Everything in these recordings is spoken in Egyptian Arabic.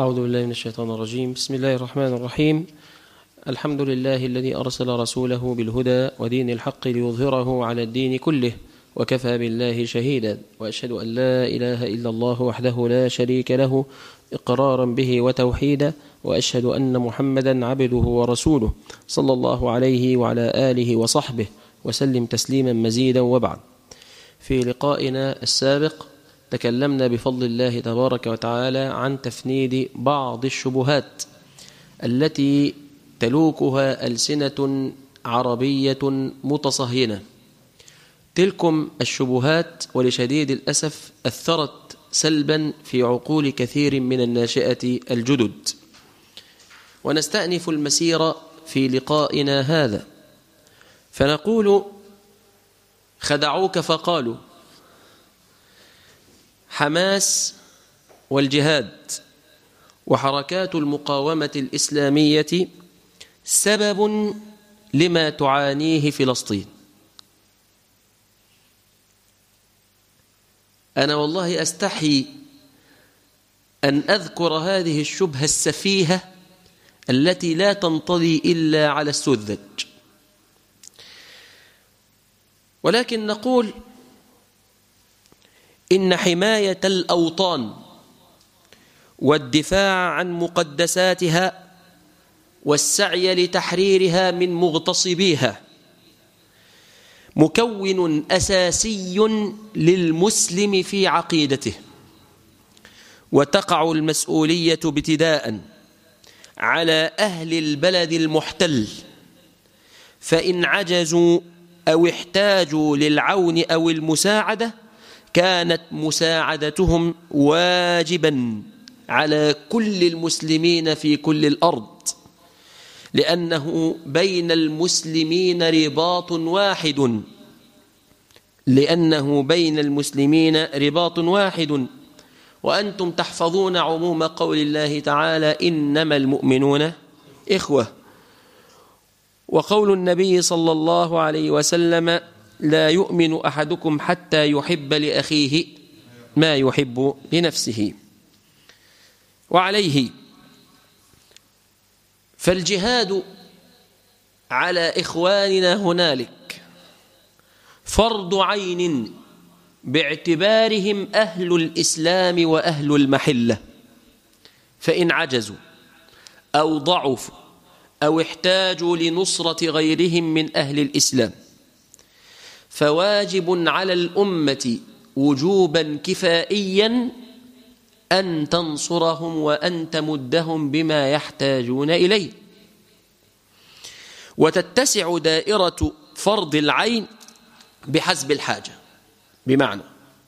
أعوذ بالله من الشيطان الرجيم بسم الله الرحمن الرحيم الحمد لله الذي أرسل رسوله بالهدى ودين الحق ليظهره على الدين كله وكفى بالله شهيدا وأشهد أن لا إله إلا الله وحده لا شريك له إقرارا به وتوحيدا وأشهد أن محمدا عبده ورسوله صلى الله عليه وعلى آله وصحبه وسلم تسليما مزيدا وبعد في لقائنا السابق تكلمنا بفضل الله تبارك وتعالى عن تفنيد بعض الشبهات التي تلوكها ألسنة عربية متصهينة تلكم الشبهات ولشديد الأسف أثرت سلبا في عقول كثير من الناشئة الجدد ونستأنف المسير في لقائنا هذا فنقول خدعوك فقالوا حماس والجهاد وحركات المقاومة الإسلامية سبب لما تعانيه فلسطين أنا والله أستحي أن أذكر هذه الشبهة السفيهة التي لا تنطلي إلا على السذج ولكن نقول إن حماية الأوطان والدفاع عن مقدساتها والسعي لتحريرها من مغتصبيها مكون أساسي للمسلم في عقيدته وتقع المسؤولية ابتداء على أهل البلد المحتل فإن عجزوا أو احتاجوا للعون أو المساعدة كانت مساعدتهم واجبا على كل المسلمين في كل الأرض لأنه بين المسلمين رباط واحد لأنه بين المسلمين رباط واحد وأنتم تحفظون عموم قول الله تعالى إنما المؤمنون إخوة وقول النبي صلى الله عليه وسلم لا يؤمن أحدكم حتى يحب لأخيه ما يحب لنفسه وعليه فالجهاد على إخواننا هنالك فرض عين باعتبارهم أهل الإسلام وأهل المحلة فإن عجزوا أو ضعفوا أو احتاجوا لنصرة غيرهم من أهل الإسلام فواجب على الأمة وجوبا كفائيا أن تنصرهم وأن تمدهم بما يحتاجون إليه وتتسع دائرة فرض العين بحسب الحاجة بمعنى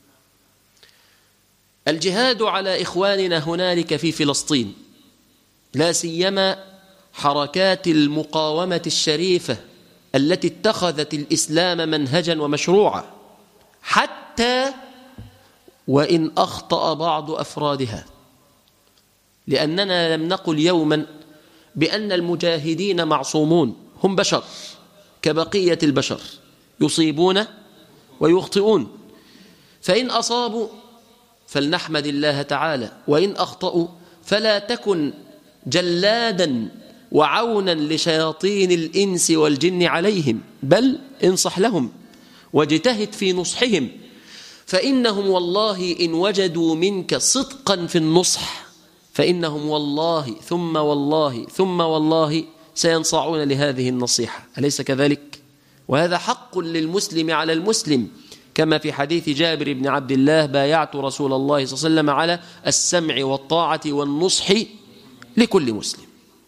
الجهاد على إخواننا هنالك في فلسطين لا سيما حركات المقاومة الشريفة التي اتخذت الإسلام منهجا ومشروعا حتى وإن أخطأ بعض أفرادها لأننا لم نقل يوما بأن المجاهدين معصومون هم بشر كبقية البشر يصيبون ويخطئون فإن أصابوا فلنحمد الله تعالى وإن أخطأوا فلا تكن جلادا وعونا لشياطين الإنس والجن عليهم بل انصح لهم واجتهد في نصحهم فإنهم والله إن وجدوا منك صدقا في النصح فإنهم والله ثم والله ثم والله سينصعون لهذه النصيحة أليس كذلك؟ وهذا حق للمسلم على المسلم كما في حديث جابر بن عبد الله بايعت رسول الله صلى الله عليه وسلم على السمع والطاعة والنصح لكل مسلم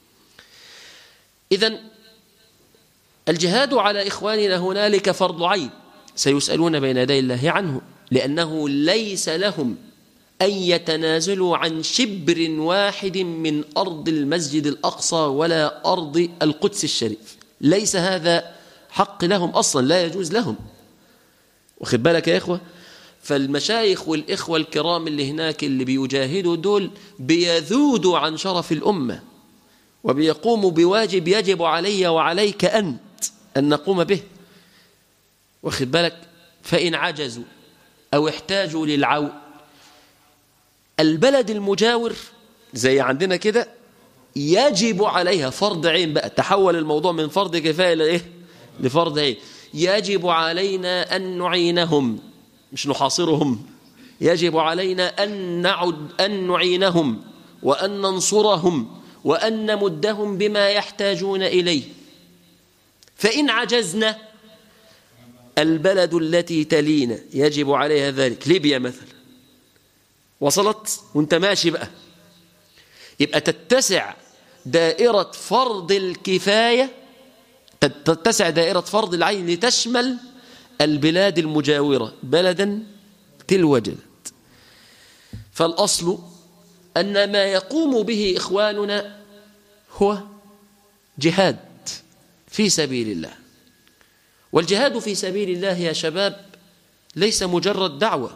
إذا الجهاد على إخواننا هنالك فرض عين سيسألون بين يدي الله عنه لأنه ليس لهم أن يتنازلوا عن شبر واحد من أرض المسجد الأقصى ولا أرض القدس الشريف ليس هذا حق لهم أصلا لا يجوز لهم واخد بالك يا إخوة فالمشايخ والإخوة الكرام اللي هناك اللي بيجاهدوا دول بيذودوا عن شرف الأمة وبيقوموا بواجب يجب علي وعليك أنت أن نقوم به واخد بالك فإن عجزوا أو احتاجوا للعون البلد المجاور زي عندنا كده يجب عليها فرض عين بقى تحول الموضوع من فرض كفاية لإيه لفرض عين يجب علينا أن نعينهم مش نحاصرهم يجب علينا أن, نعد أن نعينهم وأن ننصرهم وأن نمدهم بما يحتاجون إليه فإن عجزنا البلد التي تلينا يجب عليها ذلك ليبيا مثلا وصلت وانت ماشي بقى يبقى تتسع دائرة فرض الكفاية تتسع دائرة فرض العين لتشمل البلاد المجاورة بلدا تلو جلد فالأصل أن ما يقوم به إخواننا هو جهاد في سبيل الله والجهاد في سبيل الله يا شباب ليس مجرد دعوة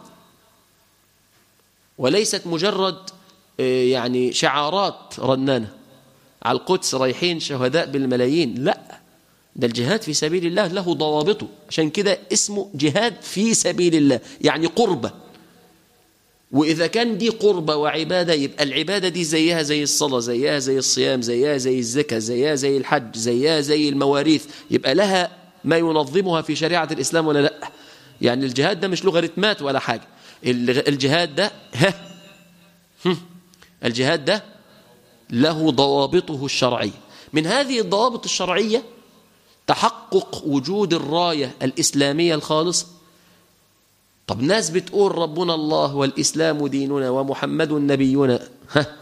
وليست مجرد آه، يعني شعارات رنانة على القدس رايحين شهداء بالملايين لا ده الجهاد في سبيل الله له ضوابطه عشان كده اسمه جهاد في سبيل الله يعني قربة وإذا كان دي قربة وعبادة يبقى العبادة دي زيها زي الصلاة زيها زي الصيام زيها زي الزكاة زيها زي الحج زيها زي المواريث يبقى لها ما ينظمها في شريعة الإسلام ولا لا يعني الجهاد ده مش لوغاريتمات ولا حاجة الجهاد ده ها الجهاد ده له ضوابطه الشرعية من هذه الضوابط الشرعية تحقق وجود الراية الإسلامية الخالصة طب ناس بتقول ربنا الله والإسلام ديننا ومحمد نبينا ها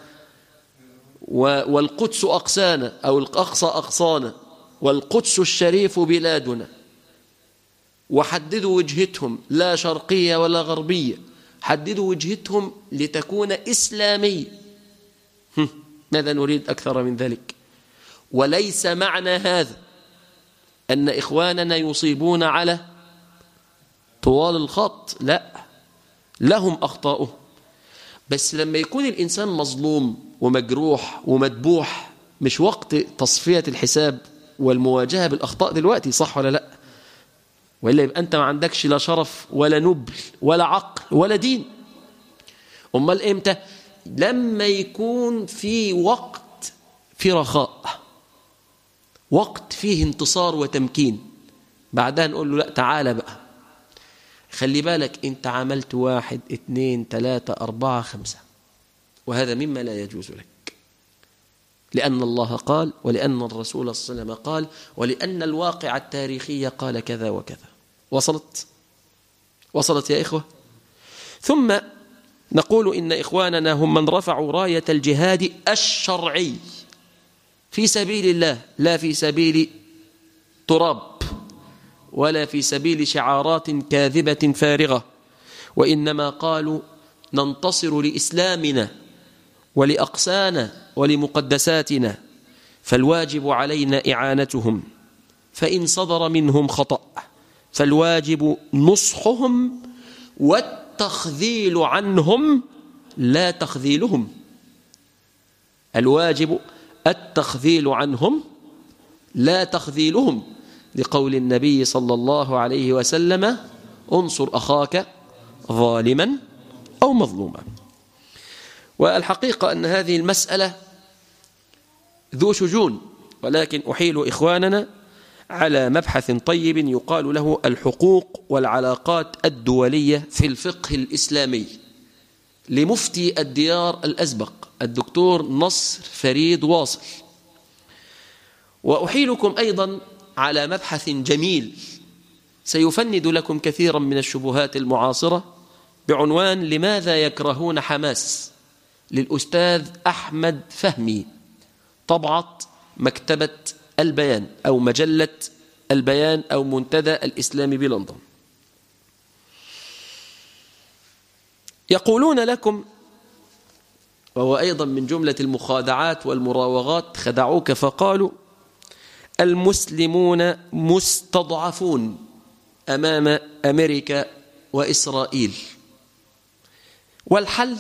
والقدس أقسانا أو الأقصى أقصانا والقدس الشريف بلادنا وحددوا وجهتهم لا شرقية ولا غربية حددوا وجهتهم لتكون إسلامية ماذا نريد أكثر من ذلك وليس معنى هذا أن إخواننا يصيبون على طوال الخط لا لهم أخطاؤه بس لما يكون الإنسان مظلوم ومجروح ومدبوح مش وقت تصفية الحساب والمواجهة بالأخطاء دلوقتي صح ولا لا وإلا يبقى أنت ما عندكش لا شرف ولا نبل ولا عقل ولا دين أمال إمتى لما يكون في وقت في رخاء وقت فيه انتصار وتمكين بعدها نقول له لا تعالى بقى خلي بالك انت عملت واحد اثنين ثلاثة أربعة خمسة وهذا مما لا يجوز لك لأن الله قال ولأن الرسول صلى الله عليه وسلم قال ولأن الواقع التاريخي قال كذا وكذا وصلت وصلت يا إخوة ثم نقول إن إخواننا هم من رفعوا راية الجهاد الشرعي في سبيل الله لا في سبيل تراب ولا في سبيل شعارات كاذبة فارغة وإنما قالوا ننتصر لإسلامنا ولأقسانا ولمقدساتنا فالواجب علينا إعانتهم فإن صدر منهم خطأ فالواجب نصحهم والتخذيل عنهم لا تخذيلهم الواجب التخذيل عنهم لا تخذيلهم لقول النبي صلى الله عليه وسلم انصر أخاك ظالما أو مظلوما والحقيقة أن هذه المسألة ذو شجون ولكن أحيل إخواننا على مبحث طيب يقال له الحقوق والعلاقات الدولية في الفقه الإسلامي لمفتي الديار الأزبق الدكتور نصر فريد واصل وأحيلكم أيضا على مبحث جميل سيفند لكم كثيرا من الشبهات المعاصرة بعنوان لماذا يكرهون حماس للأستاذ أحمد فهمي طبعة مكتبة البيان أو مجلة البيان أو منتدى الإسلام بلندن يقولون لكم وهو أيضا من جملة المخادعات والمراوغات خدعوك فقالوا المسلمون مستضعفون أمام أمريكا وإسرائيل والحل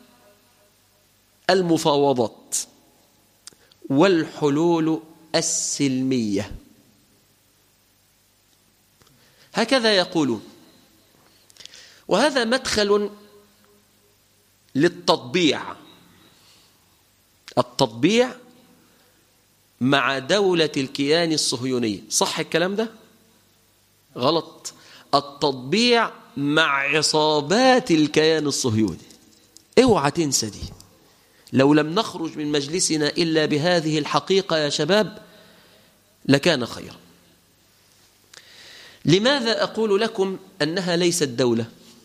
المفاوضات والحلول السلمية هكذا يقولون وهذا مدخل للتطبيع التطبيع مع دولة الكيان الصهيوني صح الكلام ده؟ غلط التطبيع مع عصابات الكيان الصهيوني اوعى تنسى دي لو لم نخرج من مجلسنا إلا بهذه الحقيقة يا شباب لكان خيرا لماذا أقول لكم أنها ليست دولة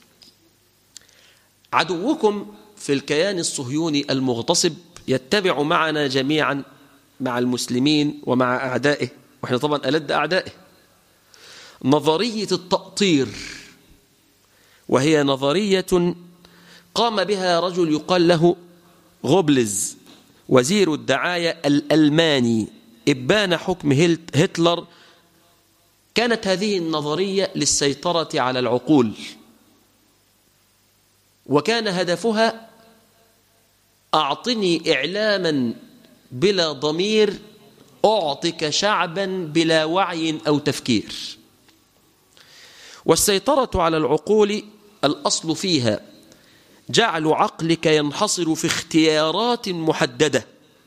عدوكم في الكيان الصهيوني المغتصب يتبع معنا جميعا مع المسلمين ومع أعدائه وإحنا طبعا ألد أعدائه نظرية التأطير وهي نظرية قام بها رجل يقال له غوبلز وزير الدعاية الألماني إبان حكم هتلر كانت هذه النظرية للسيطرة على العقول وكان هدفها أعطني إعلاما بلا ضمير أعطك شعبا بلا وعي أو تفكير والسيطرة على العقول الأصل فيها جعل عقلك ينحصر في اختيارات محددة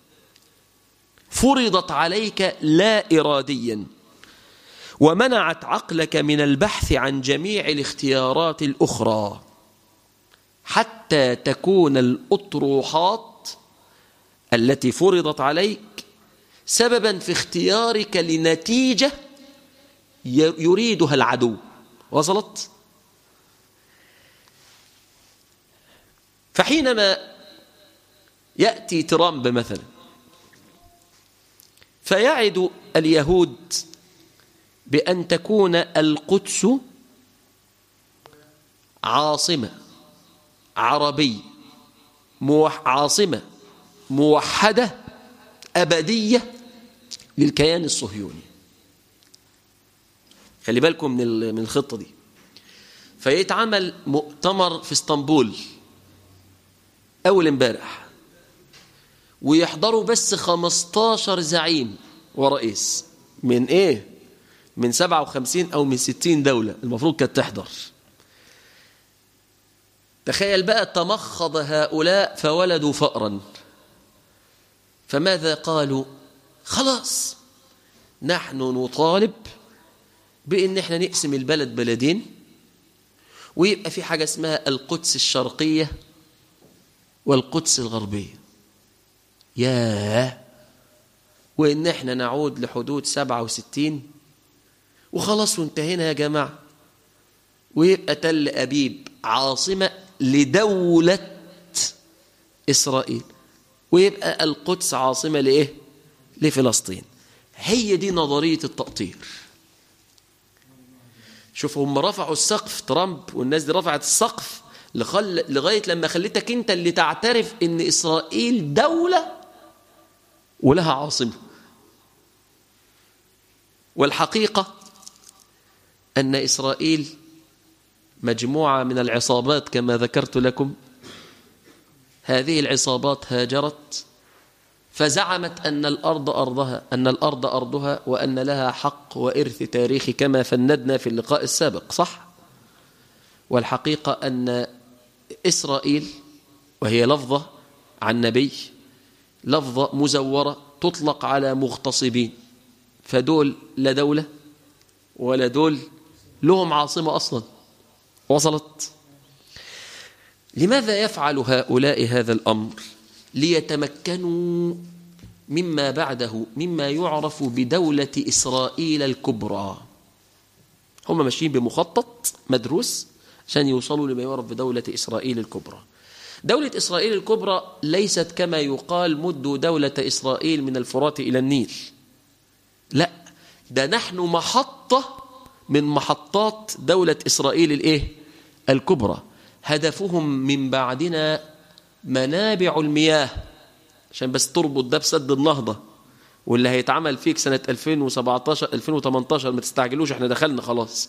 فرضت عليك لا إراديا ومنعت عقلك من البحث عن جميع الاختيارات الأخرى حتى تكون الأطروحات التي فرضت عليك سببا في اختيارك لنتيجة يريدها العدو وصلت؟ فحينما يأتي ترامب مثلا فيعد اليهود بأن تكون القدس عاصمة عربية موح عاصمة موحدة أبدية للكيان الصهيوني خلي بالكم من من الخطة دي فيتعمل مؤتمر في اسطنبول أول امبارح ويحضروا بس 15 زعيم ورئيس من إيه؟ من 57 أو من 60 دولة المفروض كانت تحضر تخيل بقى تمخض هؤلاء فولدوا فأرا فماذا قالوا خلاص نحن نطالب بأن احنا نقسم البلد بلدين ويبقى في حاجة اسمها القدس الشرقية والقدس الغربية ياه وإن احنا نعود لحدود سبعة وستين وخلاص وانتهينا يا جماعة ويبقى تل أبيب عاصمة لدولة إسرائيل ويبقى القدس عاصمة لإيه؟ لفلسطين هي دي نظرية التأطير شوف هم رفعوا السقف ترامب والناس دي رفعت السقف لخل... لغاية لما خليتك انت اللي تعترف ان إسرائيل دولة ولها عاصمة والحقيقة أن إسرائيل مجموعة من العصابات كما ذكرت لكم هذه العصابات هاجرت فزعمت أن الأرض أرضها أن الأرض أرضها وأن لها حق وإرث تاريخي كما فندنا في اللقاء السابق صح؟ والحقيقة أن إسرائيل وهي لفظة عن نبي لفظة مزورة تطلق على مغتصبين فدول لا دولة ولا دول لهم عاصمة أصلا وصلت لماذا يفعل هؤلاء هذا الأمر ليتمكنوا مما بعده مما يعرف بدولة إسرائيل الكبرى هم ماشيين بمخطط مدروس عشان يوصلوا لما يعرف بدولة إسرائيل الكبرى دولة إسرائيل الكبرى ليست كما يقال مد دولة إسرائيل من الفرات إلى النيل لا ده نحن محطة من محطات دولة إسرائيل الإيه؟ الكبرى هدفهم من بعدنا منابع المياه عشان بس تربط ده بسد النهضة واللي هيتعمل فيك سنة 2017 2018 ما تستعجلوش احنا دخلنا خلاص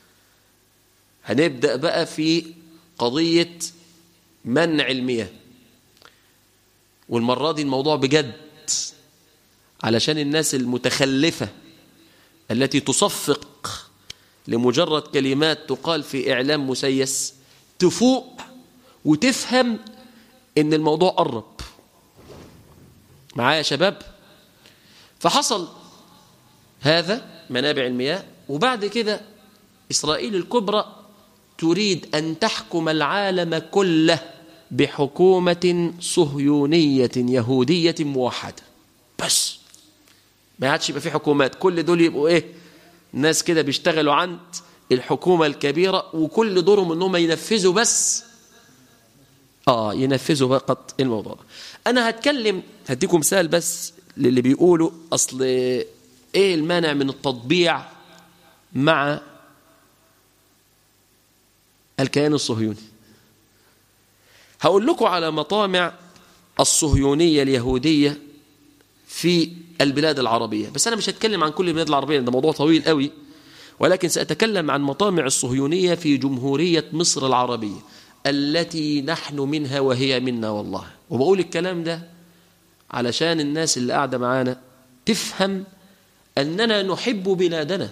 هنبدأ بقى في قضية منع المياه والمرة دي الموضوع بجد علشان الناس المتخلفة التي تصفق لمجرد كلمات تقال في إعلام مسيس تفوق وتفهم إن الموضوع قرب معايا يا شباب فحصل هذا منابع المياه وبعد كده إسرائيل الكبرى تريد أن تحكم العالم كله بحكومة صهيونية يهودية موحدة بس ما عادش يبقى في حكومات كل دول يبقوا ايه ناس كده بيشتغلوا عند الحكومة الكبيرة وكل دورهم انهم ينفذوا بس اه ينفذوا فقط الموضوع انا هتكلم هديكم مثال بس للي بيقولوا اصل ايه المانع من التطبيع مع الكيان الصهيوني هقول لكم على مطامع الصهيونية اليهودية في البلاد العربية بس أنا مش هتكلم عن كل البلاد العربية ده موضوع طويل قوي ولكن سأتكلم عن مطامع الصهيونية في جمهورية مصر العربية التي نحن منها وهي منا والله وبقول الكلام ده علشان الناس اللي قاعدة معانا تفهم أننا نحب بلادنا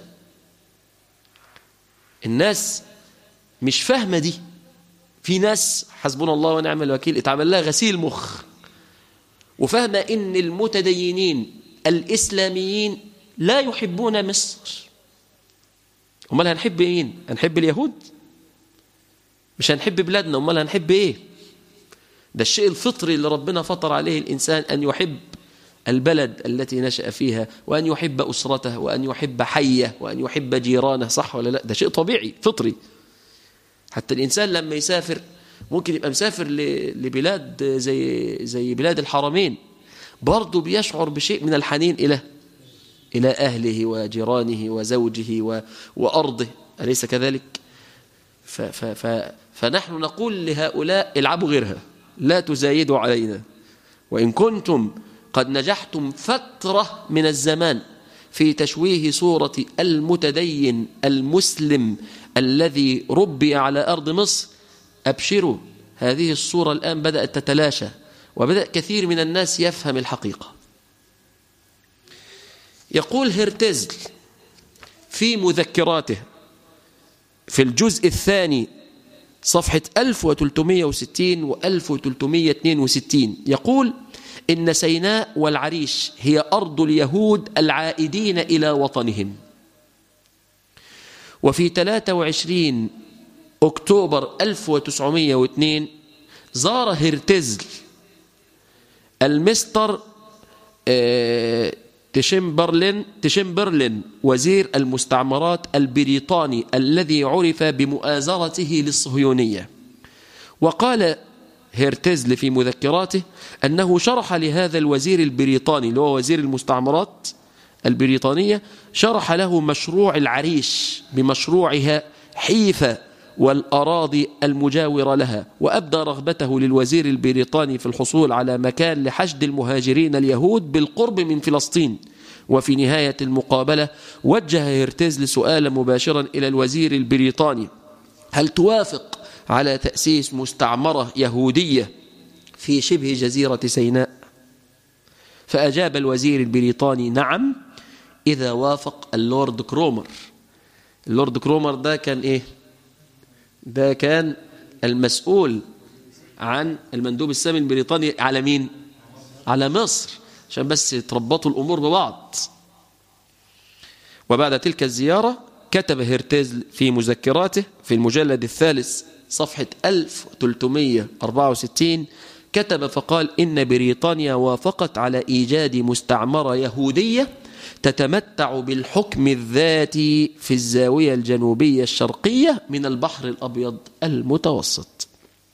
الناس مش فاهمة دي في ناس حسبنا الله ونعم الوكيل اتعمل لها غسيل مخ وفاهمة ان المتدينين الإسلاميين لا يحبون مصر امال هنحب مين هنحب اليهود مش هنحب بلادنا امال هنحب ايه ده الشيء الفطري اللي ربنا فطر عليه الإنسان أن يحب البلد التي نشأ فيها وأن يحب أسرته وأن يحب حيه وأن يحب جيرانه صح ولا لا ده شيء طبيعي فطري حتى الإنسان لما يسافر ممكن يبقى مسافر لبلاد زي زي بلاد الحرمين برضه بيشعر بشيء من الحنين إلى إلى أهله وجيرانه وزوجه و... وأرضه أليس كذلك ف... ف... ف... فنحن نقول لهؤلاء العبوا غيرها لا تزايدوا علينا وإن كنتم قد نجحتم فترة من الزمان في تشويه صورة المتدين المسلم الذي ربي على أرض مصر أبشروا هذه الصورة الآن بدأت تتلاشى وبدأ كثير من الناس يفهم الحقيقة يقول هرتزل في مذكراته في الجزء الثاني صفحة 1360 و 1362 يقول إن سيناء والعريش هي أرض اليهود العائدين إلى وطنهم وفي 23 أكتوبر 1902 زار هرتزل المستر تشمبرلين تشمبرلين وزير المستعمرات البريطاني الذي عرف بمؤازرته للصهيونية وقال هيرتزل في مذكراته أنه شرح لهذا الوزير البريطاني اللي هو وزير المستعمرات البريطانية شرح له مشروع العريش بمشروعها حيفا والأراضي المجاورة لها وأبدى رغبته للوزير البريطاني في الحصول على مكان لحشد المهاجرين اليهود بالقرب من فلسطين وفي نهاية المقابلة وجه هيرتزل سؤالا مباشرا إلى الوزير البريطاني هل توافق على تأسيس مستعمرة يهودية في شبه جزيرة سيناء فأجاب الوزير البريطاني نعم إذا وافق اللورد كرومر اللورد كرومر ده كان إيه ده كان المسؤول عن المندوب السامي البريطاني على مين على مصر عشان بس تربطوا الأمور ببعض وبعد تلك الزيارة كتب هيرتزل في مذكراته في المجلد الثالث صفحة 1364 كتب فقال إن بريطانيا وافقت على إيجاد مستعمرة يهودية تتمتع بالحكم الذاتي في الزاوية الجنوبية الشرقية من البحر الأبيض المتوسط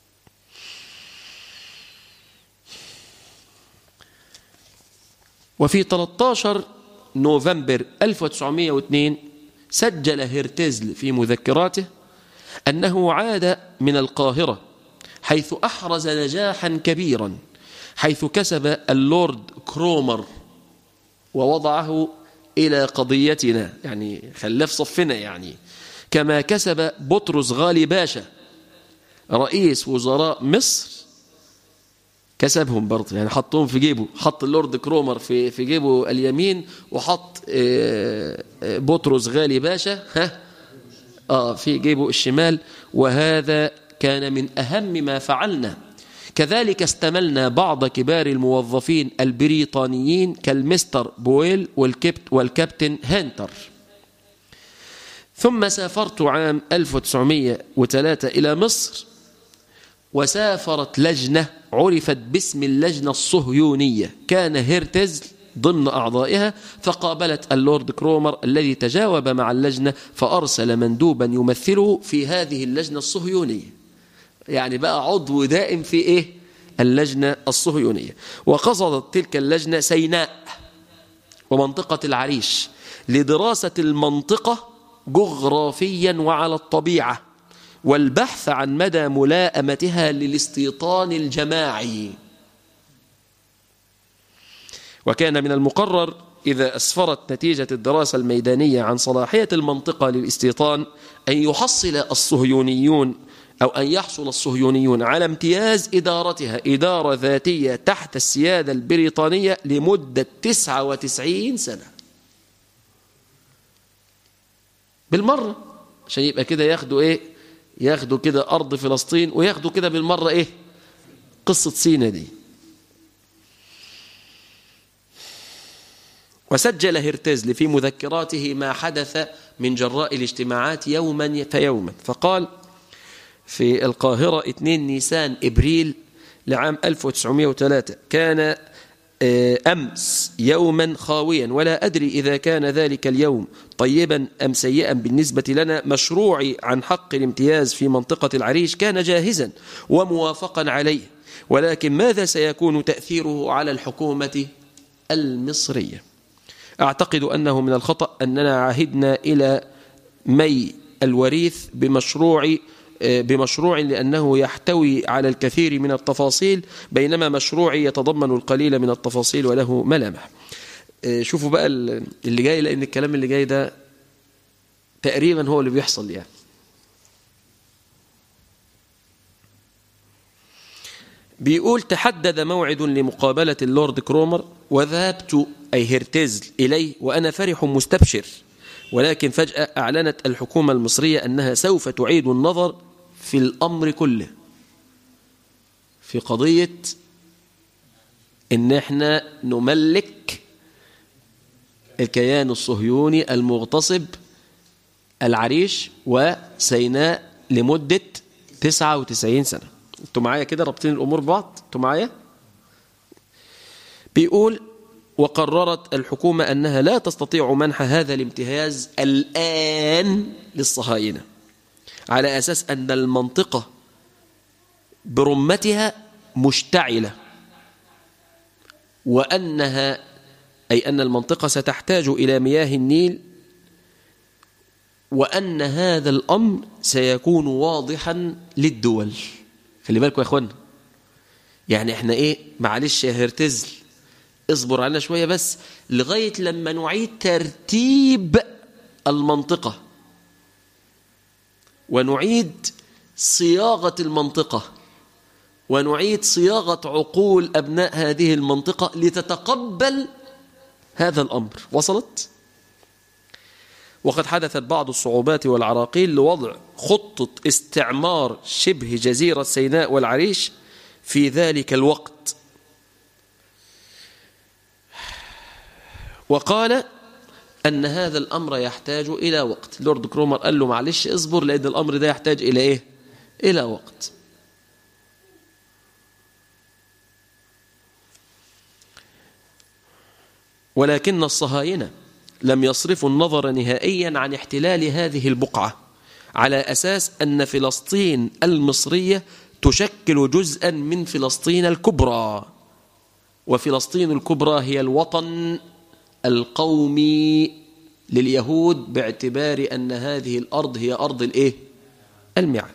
وفي 13 نوفمبر 1902 سجل هيرتزل في مذكراته أنه عاد من القاهرة حيث أحرز نجاحا كبيرا حيث كسب اللورد كرومر ووضعه إلى قضيتنا يعني خلاه في صفنا يعني كما كسب بطرس غالي باشا رئيس وزراء مصر كسبهم برضه يعني حطهم في جيبه حط اللورد كرومر في في جيبه اليمين وحط بطرس غالي باشا ها اه في جيبه الشمال وهذا كان من أهم ما فعلنا كذلك استملنا بعض كبار الموظفين البريطانيين كالمستر بويل والكبت والكابتن هانتر ثم سافرت عام 1903 إلى مصر وسافرت لجنة عرفت باسم اللجنة الصهيونية كان هيرتزل ضمن أعضائها فقابلت اللورد كرومر الذي تجاوب مع اللجنة فأرسل مندوبا يمثله في هذه اللجنة الصهيونية يعني بقى عضو دائم في إيه اللجنة الصهيونية وقصدت تلك اللجنة سيناء ومنطقة العريش لدراسة المنطقة جغرافيا وعلى الطبيعة والبحث عن مدى ملاءمتها للاستيطان الجماعي وكان من المقرر إذا أسفرت نتيجة الدراسة الميدانية عن صلاحية المنطقة للاستيطان أن يحصل الصهيونيون أو أن يحصل الصهيونيون على امتياز إدارتها إدارة ذاتية تحت السيادة البريطانية لمدة 99 سنة بالمرة عشان يبقى كده ياخدوا إيه ياخدوا كده أرض فلسطين وياخدوا كده بالمرة إيه قصة سينا دي وسجل هرتزل في مذكراته ما حدث من جراء الاجتماعات يوما فيوما فقال في القاهرة 2 نيسان إبريل لعام 1903 كان أمس يوما خاويا ولا أدري إذا كان ذلك اليوم طيبا أم سيئا بالنسبة لنا مشروعي عن حق الامتياز في منطقة العريش كان جاهزا وموافقا عليه ولكن ماذا سيكون تأثيره على الحكومة المصرية أعتقد أنه من الخطأ أننا عهدنا إلى مي الوريث بمشروع بمشروع لأنه يحتوي على الكثير من التفاصيل بينما مشروع يتضمن القليل من التفاصيل وله ملامح شوفوا بقى اللي جاي لأن الكلام اللي جاي ده تقريبا هو اللي بيحصل يعني بيقول تحدد موعد لمقابلة اللورد كرومر وذهبت أي هرتزل إليه وأنا فرح مستبشر ولكن فجأة أعلنت الحكومة المصرية أنها سوف تعيد النظر في الأمر كله في قضية إن إحنا نملك الكيان الصهيوني المغتصب العريش وسيناء لمدة 99 سنة انتوا معايا كده رابطين الأمور ببعض انتوا معايا بيقول وقررت الحكومة أنها لا تستطيع منح هذا الامتياز الآن للصهاينة على أساس أن المنطقة برمتها مشتعلة وأنها أي أن المنطقة ستحتاج إلى مياه النيل وأن هذا الأمر سيكون واضحا للدول خلي بالكم يا أخوانا يعني احنا ايه معلش يا هرتزل اصبر علينا شوية بس لغاية لما نعيد ترتيب المنطقة ونعيد صياغة المنطقة ونعيد صياغة عقول أبناء هذه المنطقة لتتقبل هذا الأمر وصلت؟ وقد حدثت بعض الصعوبات والعراقيل لوضع خطة استعمار شبه جزيرة سيناء والعريش في ذلك الوقت وقال أن هذا الأمر يحتاج إلى وقت لورد كرومر قال له معلش اصبر لأن الأمر ده يحتاج إلى إيه؟ إلى وقت ولكن الصهاينة لم يصرفوا النظر نهائيا عن احتلال هذه البقعة على أساس أن فلسطين المصرية تشكل جزءا من فلسطين الكبرى وفلسطين الكبرى هي الوطن القومي لليهود باعتبار أن هذه الأرض هي أرض الإيه؟ الميعاد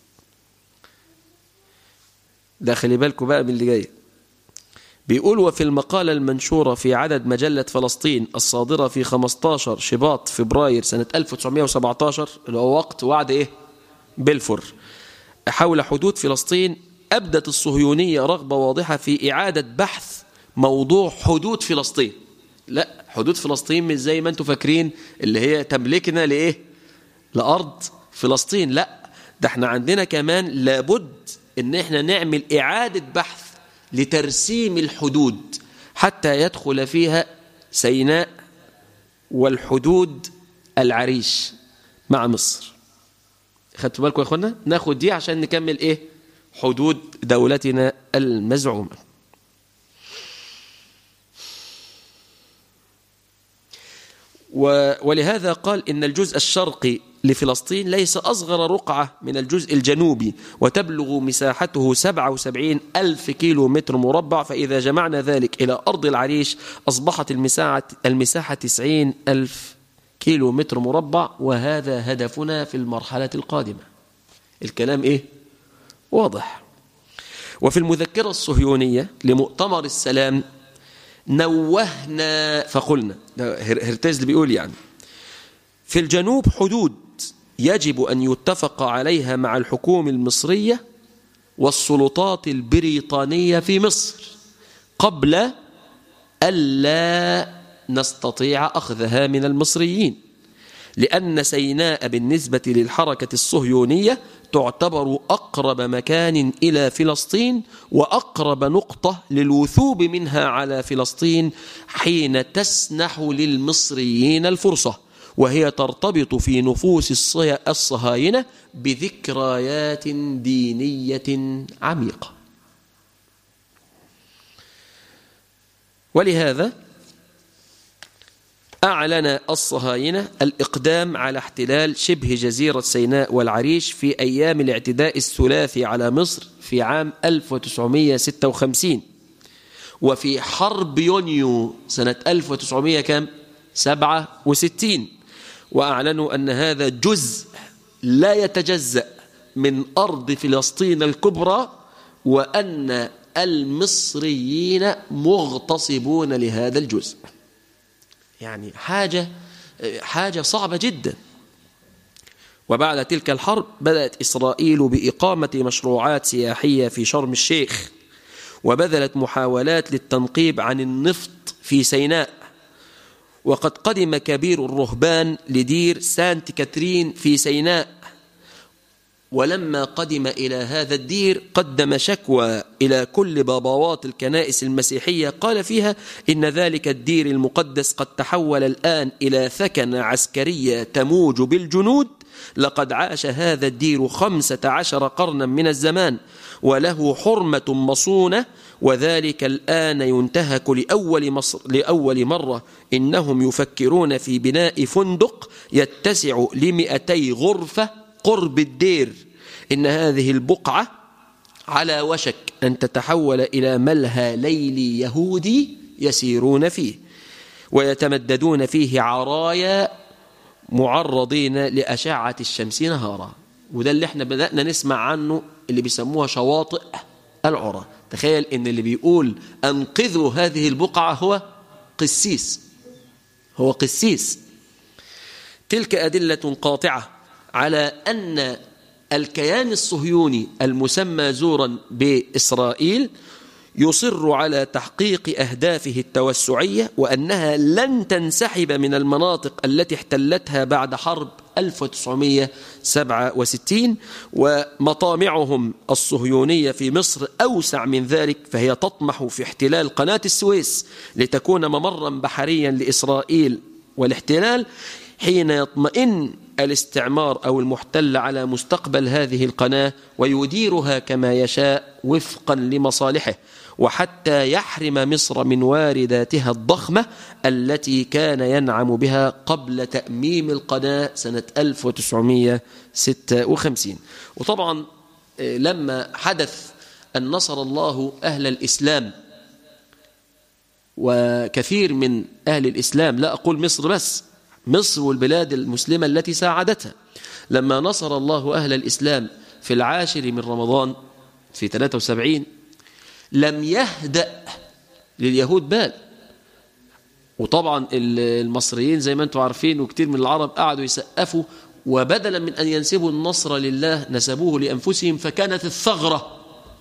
ده خلي بالكم بقى من اللي جاي بيقول وفي المقالة المنشورة في عدد مجلة فلسطين الصادرة في 15 شباط فبراير سنة 1917 اللي هو وقت وعد إيه؟ بلفور حول حدود فلسطين أبدت الصهيونية رغبة واضحة في إعادة بحث موضوع حدود فلسطين لا حدود فلسطين مش زي ما انتم فاكرين اللي هي تملكنا لإيه؟ لأرض فلسطين لا ده احنا عندنا كمان لابد ان احنا نعمل اعادة بحث لترسيم الحدود حتى يدخل فيها سيناء والحدود العريش مع مصر خدتوا بالكم يا اخوانا ناخد دي عشان نكمل ايه حدود دولتنا المزعومه ولهذا قال إن الجزء الشرقي لفلسطين ليس أصغر رقعة من الجزء الجنوبي وتبلغ مساحته 77 ألف كيلو متر مربع فإذا جمعنا ذلك إلى أرض العريش أصبحت المساحة, المساحة 90 ألف كيلو متر مربع وهذا هدفنا في المرحلة القادمة الكلام إيه؟ واضح وفي المذكرة الصهيونية لمؤتمر السلام نوهنا فقلنا هرتز اللي بيقول يعني في الجنوب حدود يجب أن يتفق عليها مع الحكومة المصرية والسلطات البريطانية في مصر قبل ألا نستطيع أخذها من المصريين لأن سيناء بالنسبة للحركة الصهيونية تعتبر أقرب مكان إلى فلسطين وأقرب نقطة للوثوب منها على فلسطين حين تسنح للمصريين الفرصة وهي ترتبط في نفوس الصهاينة بذكريات دينية عميقة ولهذا أعلن الصهاينة الإقدام على احتلال شبه جزيرة سيناء والعريش في أيام الاعتداء الثلاثي على مصر في عام 1956 وفي حرب يونيو سنة 1967 وأعلنوا أن هذا جزء لا يتجزأ من أرض فلسطين الكبرى وأن المصريين مغتصبون لهذا الجزء يعني حاجة حاجة صعبة جدا وبعد تلك الحرب بدأت إسرائيل بإقامة مشروعات سياحية في شرم الشيخ وبذلت محاولات للتنقيب عن النفط في سيناء وقد قدم كبير الرهبان لدير سانت كاترين في سيناء ولما قدم إلى هذا الدير قدم شكوى إلى كل باباوات الكنائس المسيحية قال فيها إن ذلك الدير المقدس قد تحول الآن إلى ثكنة عسكرية تموج بالجنود لقد عاش هذا الدير خمسة عشر قرنا من الزمان وله حرمة مصونة وذلك الآن ينتهك لأول, مصر لأول مرة إنهم يفكرون في بناء فندق يتسع لمئتي غرفة قرب الدير إن هذه البقعة على وشك أن تتحول إلى ملهى ليلي يهودي يسيرون فيه ويتمددون فيه عرايا معرضين لأشعة الشمس نهارا وده اللي احنا بدأنا نسمع عنه اللي بيسموها شواطئ العرى تخيل ان اللي بيقول انقذوا هذه البقعة هو قسيس هو قسيس تلك أدلة قاطعة على أن الكيان الصهيوني المسمى زورا بإسرائيل يصر على تحقيق أهدافه التوسعية وأنها لن تنسحب من المناطق التي احتلتها بعد حرب 1967 ومطامعهم الصهيونية في مصر أوسع من ذلك فهي تطمح في احتلال قناة السويس لتكون ممرا بحريا لإسرائيل والاحتلال حين يطمئن الاستعمار أو المحتل على مستقبل هذه القناة ويديرها كما يشاء وفقا لمصالحه وحتى يحرم مصر من وارداتها الضخمة التي كان ينعم بها قبل تأميم القناة سنة 1956 وطبعا آه، لما حدث أن نصر الله أهل الإسلام وكثير من أهل الإسلام لا أقول مصر بس مصر والبلاد المسلمة التي ساعدتها لما نصر الله أهل الإسلام في العاشر من رمضان في 73 لم يهدأ لليهود بال وطبعا المصريين زي ما انتم عارفين وكثير من العرب قعدوا يسقفوا وبدلا من أن ينسبوا النصر لله نسبوه لأنفسهم فكانت الثغرة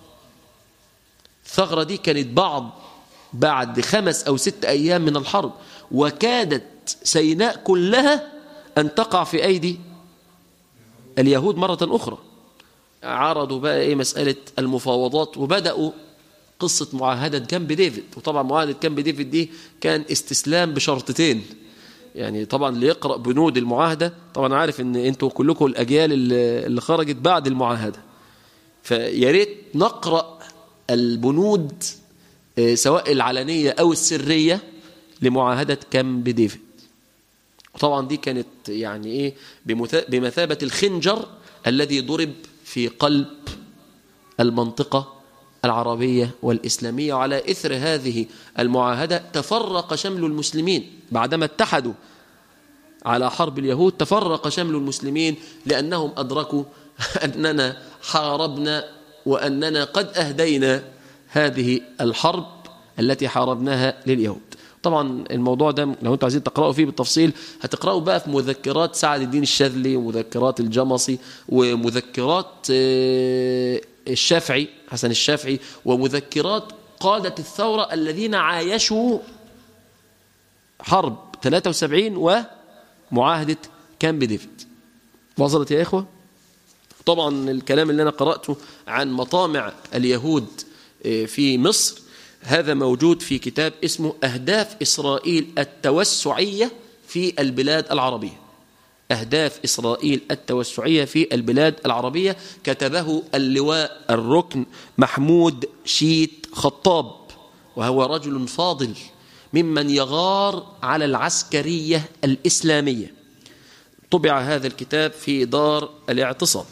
الثغرة دي كانت بعض بعد خمس أو ست أيام من الحرب وكادت سيناء كلها أن تقع في أيدي اليهود مرة أخرى عرضوا بقى ايه مسألة المفاوضات وبدأوا قصة معاهدة كامب ديفيد وطبعا معاهدة كامب ديفيد دي كان استسلام بشرطتين يعني طبعا اللي يقرأ بنود المعاهدة طبعا عارف ان انتوا كلكم الأجيال اللي خرجت بعد المعاهدة فيا ريت نقرأ البنود سواء العلنية أو السرية لمعاهدة كامب ديفيد وطبعا دي كانت يعني ايه بمثابة الخنجر الذي ضرب في قلب المنطقة العربية والإسلامية وعلى إثر هذه المعاهدة تفرق شمل المسلمين بعدما اتحدوا على حرب اليهود تفرق شمل المسلمين لأنهم أدركوا أننا حاربنا وأننا قد أهدينا هذه الحرب التي حاربناها لليهود طبعا الموضوع ده لو انتوا عايزين تقرأوا فيه بالتفصيل هتقرأوا بقى في مذكرات سعد الدين الشاذلي ومذكرات الجمصي ومذكرات الشافعي حسن الشافعي ومذكرات قادة الثورة الذين عايشوا حرب 73 ومعاهدة كامب ديفيد وصلت يا إخوة طبعا الكلام اللي أنا قرأته عن مطامع اليهود في مصر هذا موجود في كتاب اسمه أهداف إسرائيل التوسعية في البلاد العربية أهداف إسرائيل التوسعية في البلاد العربية كتبه اللواء الركن محمود شيت خطاب وهو رجل فاضل ممن يغار على العسكرية الإسلامية طبع هذا الكتاب في دار الاعتصام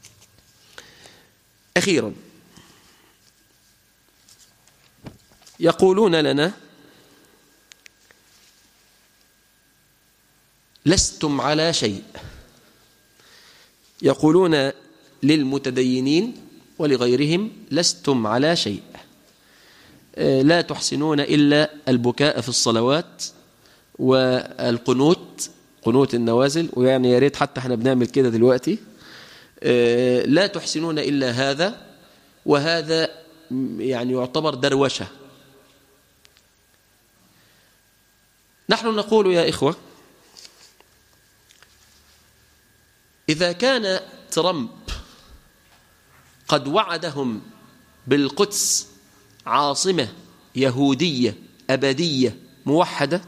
أخيرا يقولون لنا لستم على شيء يقولون للمتدينين ولغيرهم لستم على شيء لا تحسنون إلا البكاء في الصلوات والقنوت قنوت النوازل ويعني يا ريت حتى احنا بنعمل كده دلوقتي لا تحسنون إلا هذا وهذا يعني يعتبر دروشة نحن نقول يا إخوة إذا كان ترامب قد وعدهم بالقدس عاصمة يهودية أبدية موحدة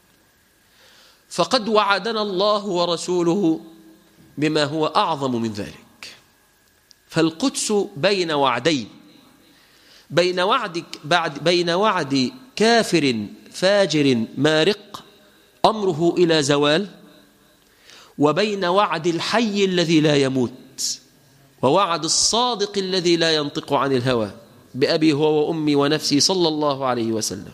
فقد وعدنا الله ورسوله بما هو أعظم من ذلك فالقدس بين وعدين بين وعد بعد بين وعد كافر فاجر مارق أمره إلى زوال وبين وعد الحي الذي لا يموت ووعد الصادق الذي لا ينطق عن الهوى بأبي هو وأمي ونفسي صلى الله عليه وسلم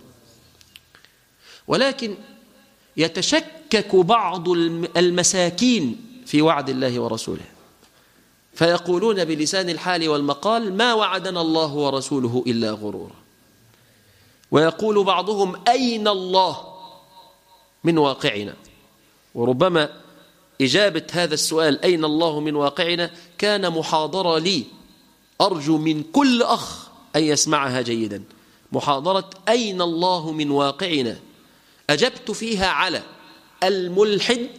ولكن يتشكك بعض المساكين في وعد الله ورسوله فيقولون بلسان الحال والمقال ما وعدنا الله ورسوله إلا غرورا ويقول بعضهم أين الله من واقعنا وربما إجابة هذا السؤال أين الله من واقعنا كان محاضرة لي أرجو من كل أخ أن يسمعها جيدا محاضرة أين الله من واقعنا أجبت فيها على الملحد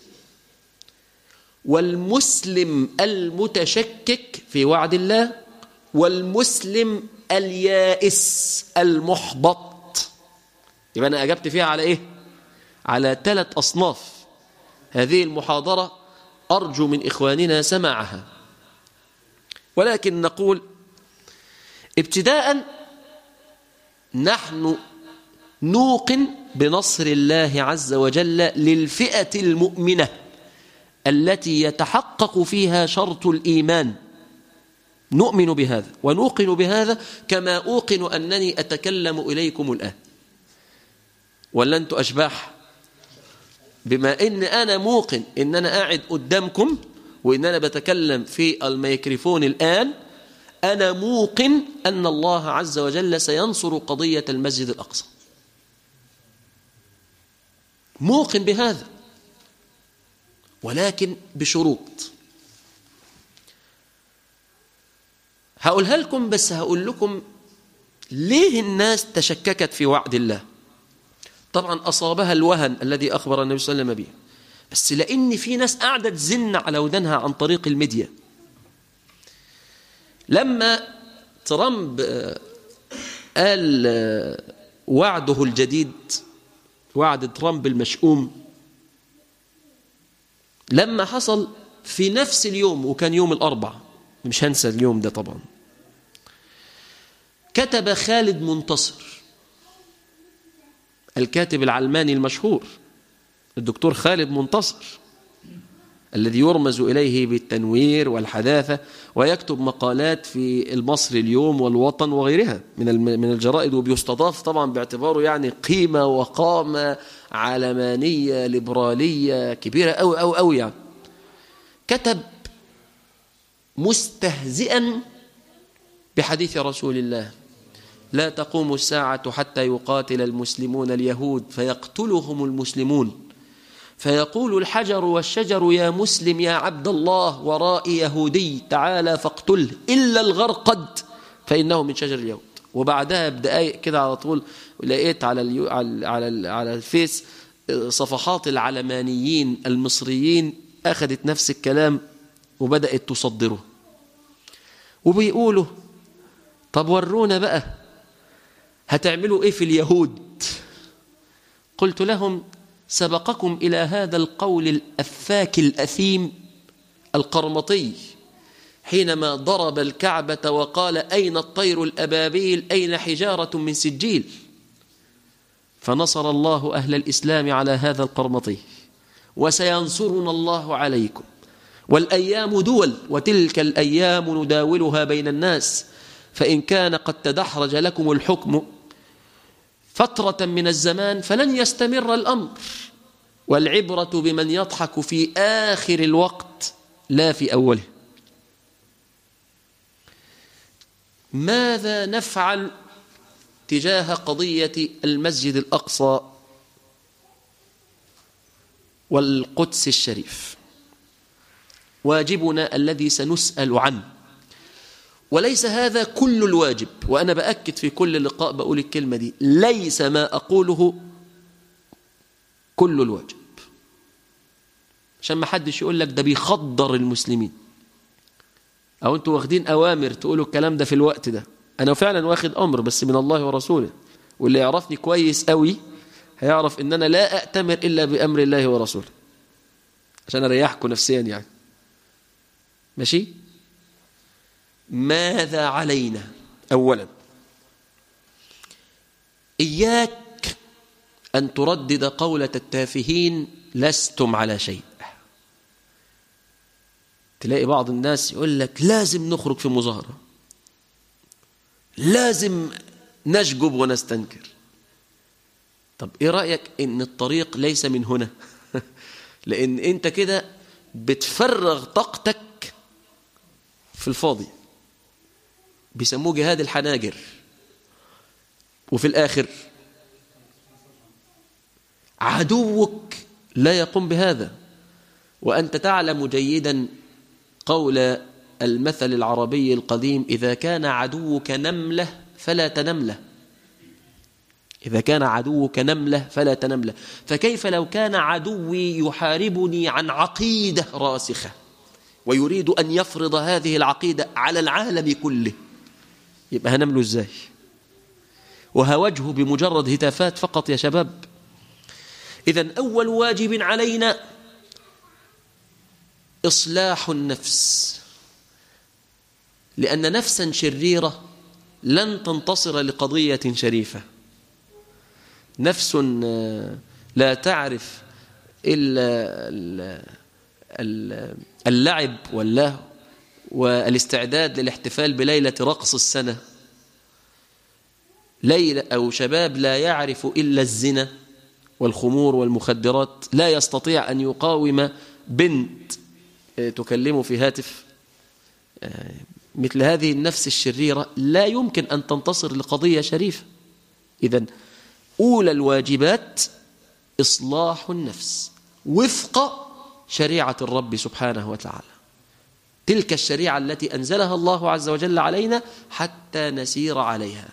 والمسلم المتشكك في وعد الله والمسلم اليائس المحبط يبقى أنا أجبت فيها على إيه؟ على ثلاث أصناف هذه المحاضرة أرجو من إخواننا سماعها ولكن نقول ابتداء نحن نوقن بنصر الله عز وجل للفئة المؤمنة التي يتحقق فيها شرط الإيمان نؤمن بهذا ونوقن بهذا كما أوقن أنني أتكلم إليكم الآن ولا أنتم أشباح بما ان انا موقن ان انا قاعد قدامكم وان انا بتكلم في الميكروفون الان انا موقن ان الله عز وجل سينصر قضيه المسجد الاقصى موقن بهذا ولكن بشروط هقولها لكم بس هقول لكم ليه الناس تشككت في وعد الله طبعا أصابها الوهن الذي أخبر النبي صلى الله عليه وسلم به بس لأن في ناس قاعدة تزن على ودنها عن طريق الميديا لما ترامب قال وعده الجديد وعد ترامب المشؤوم لما حصل في نفس اليوم وكان يوم الأربع مش هنسى اليوم ده طبعا كتب خالد منتصر الكاتب العلماني المشهور الدكتور خالد منتصر الذي يرمز إليه بالتنوير والحداثة ويكتب مقالات في المصري اليوم والوطن وغيرها من من الجرائد وبيستضاف طبعا باعتباره يعني قيمة وقامة علمانية ليبرالية كبيرة أو أو أو يعني كتب مستهزئا بحديث رسول الله لا تقوم الساعة حتى يقاتل المسلمون اليهود فيقتلهم المسلمون فيقول الحجر والشجر يا مسلم يا عبد الله ورائي يهودي تعالى فاقتله إلا الغرقد فإنه من شجر اليهود وبعدها بدقائق كده على طول لقيت على اليو على على, على الفيس صفحات العلمانيين المصريين أخذت نفس الكلام وبدأت تصدره وبيقولوا طب ورونا بقى هتعملوا ايه في اليهود قلت لهم سبقكم إلى هذا القول الأفاك الأثيم القرمطي حينما ضرب الكعبة وقال أين الطير الأبابيل أين حجارة من سجيل فنصر الله أهل الإسلام على هذا القرمطي وسينصرنا الله عليكم والأيام دول وتلك الأيام نداولها بين الناس فإن كان قد تدحرج لكم الحكم فترة من الزمان فلن يستمر الأمر والعبرة بمن يضحك في آخر الوقت لا في أوله ماذا نفعل تجاه قضية المسجد الأقصى والقدس الشريف واجبنا الذي سنسأل عنه وليس هذا كل الواجب وأنا بأكد في كل لقاء بقول الكلمة دي ليس ما أقوله كل الواجب عشان ما حدش يقول لك ده بيخضر المسلمين أو أنتوا واخدين أوامر تقولوا الكلام ده في الوقت ده أنا فعلا واخد أمر بس من الله ورسوله واللي يعرفني كويس قوي هيعرف إن أنا لا أأتمر إلا بأمر الله ورسوله عشان أريحكم نفسيا يعني ماشي ماذا علينا أولا إياك أن تردد قولة التافهين لستم على شيء تلاقي بعض الناس يقول لك لازم نخرج في مظاهرة لازم نشجب ونستنكر طب ايه رأيك ان الطريق ليس من هنا لان انت كده بتفرغ طاقتك في الفاضي بيسموه جهاد الحناجر وفي الآخر عدوك لا يقوم بهذا وأنت تعلم جيدا قول المثل العربي القديم إذا كان عدوك نملة فلا تنمله إذا كان عدوك نملة فلا تنمله فكيف لو كان عدوي يحاربني عن عقيدة راسخة ويريد أن يفرض هذه العقيدة على العالم كله يبقى هنمله ازاي وهوجهه بمجرد هتافات فقط يا شباب إذا أول واجب علينا إصلاح النفس لأن نفسا شريرة لن تنتصر لقضية شريفة نفس لا تعرف إلا اللعب واللهو والاستعداد للاحتفال بليلة رقص السنة ليلة أو شباب لا يعرف إلا الزنا والخمور والمخدرات لا يستطيع أن يقاوم بنت تكلمه في هاتف مثل هذه النفس الشريرة لا يمكن أن تنتصر لقضية شريفة إذا أولى الواجبات إصلاح النفس وفق شريعة الرب سبحانه وتعالى تلك الشريعة التي أنزلها الله عز وجل علينا حتى نسير عليها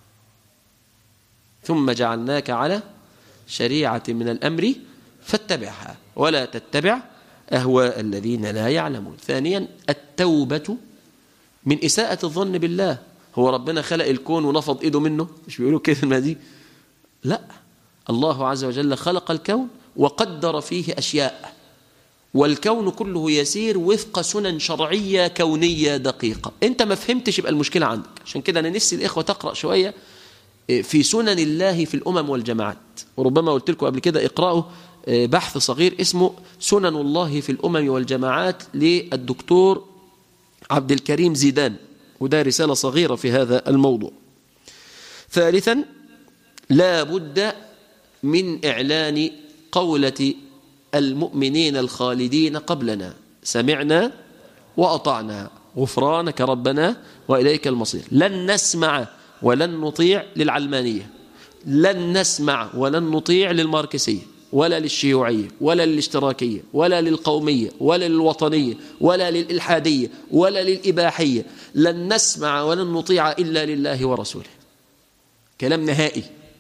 ثم جعلناك على شريعة من الأمر فاتبعها ولا تتبع أهواء الذين لا يعلمون ثانيا التوبة من إساءة الظن بالله هو ربنا خلق الكون ونفض إيده منه مش بيقولوا كلمة دي لا الله عز وجل خلق الكون وقدر فيه أشياء والكون كله يسير وفق سنن شرعية كونية دقيقة انت ما فهمتش يبقى المشكلة عندك عشان كده أنا نفسي الإخوة تقرأ شوية في سنن الله في الأمم والجماعات وربما قلت لكم قبل كده اقرأوا بحث صغير اسمه سنن الله في الأمم والجماعات للدكتور عبد الكريم زيدان وده رسالة صغيرة في هذا الموضوع ثالثا لا بد من إعلان قولة المؤمنين الخالدين قبلنا سمعنا وأطعنا غفرانك ربنا وإليك المصير لن نسمع ولن نطيع للعلمانية لن نسمع ولن نطيع للماركسية ولا للشيوعية ولا للاشتراكية ولا للقومية ولا للوطنية ولا للإلحادية ولا للإباحية لن نسمع ولن نطيع إلا لله ورسوله كلام نهائي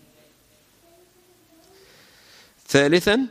ثالثا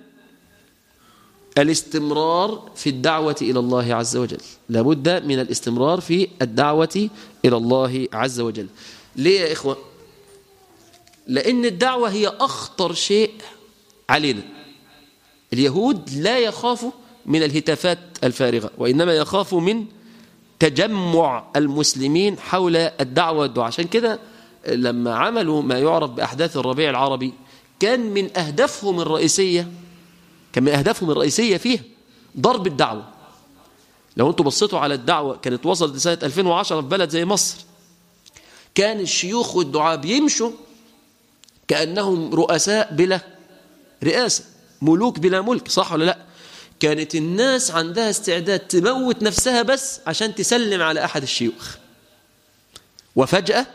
الاستمرار في الدعوة إلى الله عز وجل لابد من الاستمرار في الدعوة إلى الله عز وجل ليه يا إخوة لأن الدعوة هي أخطر شيء علينا اليهود لا يخافوا من الهتافات الفارغة وإنما يخافوا من تجمع المسلمين حول الدعوة والدعاء عشان كده لما عملوا ما يعرف بأحداث الربيع العربي كان من أهدافهم الرئيسية كان من أهدافهم الرئيسية فيها ضرب الدعوة لو أنتم بصيتوا على الدعوة كانت وصلت لسنة 2010 في بلد زي مصر كان الشيوخ والدعاء بيمشوا كأنهم رؤساء بلا رئاسة ملوك بلا ملك صح ولا لا كانت الناس عندها استعداد تموت نفسها بس عشان تسلم على أحد الشيوخ وفجأة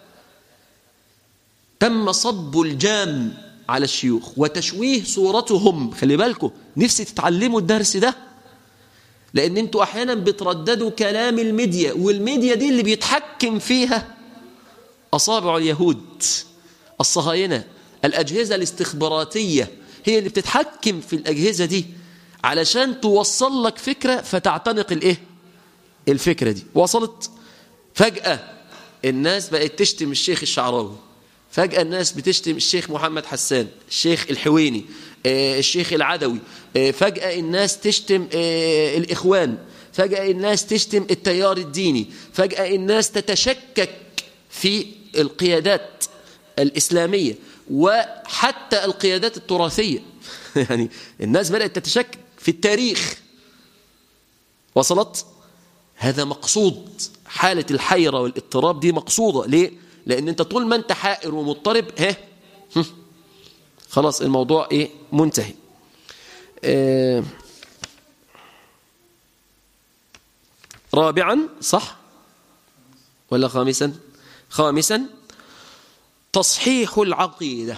تم صب الجام على الشيوخ وتشويه صورتهم خلي بالكم نفسي تتعلموا الدرس ده لأن انتوا أحيانا بترددوا كلام الميديا والميديا دي اللي بيتحكم فيها أصابع اليهود الصهاينة الأجهزة الاستخباراتية هي اللي بتتحكم في الأجهزة دي علشان توصل لك فكرة فتعتنق الإيه؟ الفكرة دي وصلت فجأة الناس بقت تشتم الشيخ الشعراوي فجأة الناس بتشتم الشيخ محمد حسان الشيخ الحويني الشيخ العدوي فجأة الناس تشتم الإخوان فجأة الناس تشتم التيار الديني فجأة الناس تتشكك في القيادات الإسلامية وحتى القيادات التراثية يعني الناس بدأت تتشكك في التاريخ وصلت هذا مقصود حالة الحيرة والاضطراب دي مقصودة ليه؟ لأن أنت طول ما أنت حائر ومضطرب ها خلاص الموضوع إيه منتهي آه رابعا صح ولا خامسا خامسا تصحيح العقيدة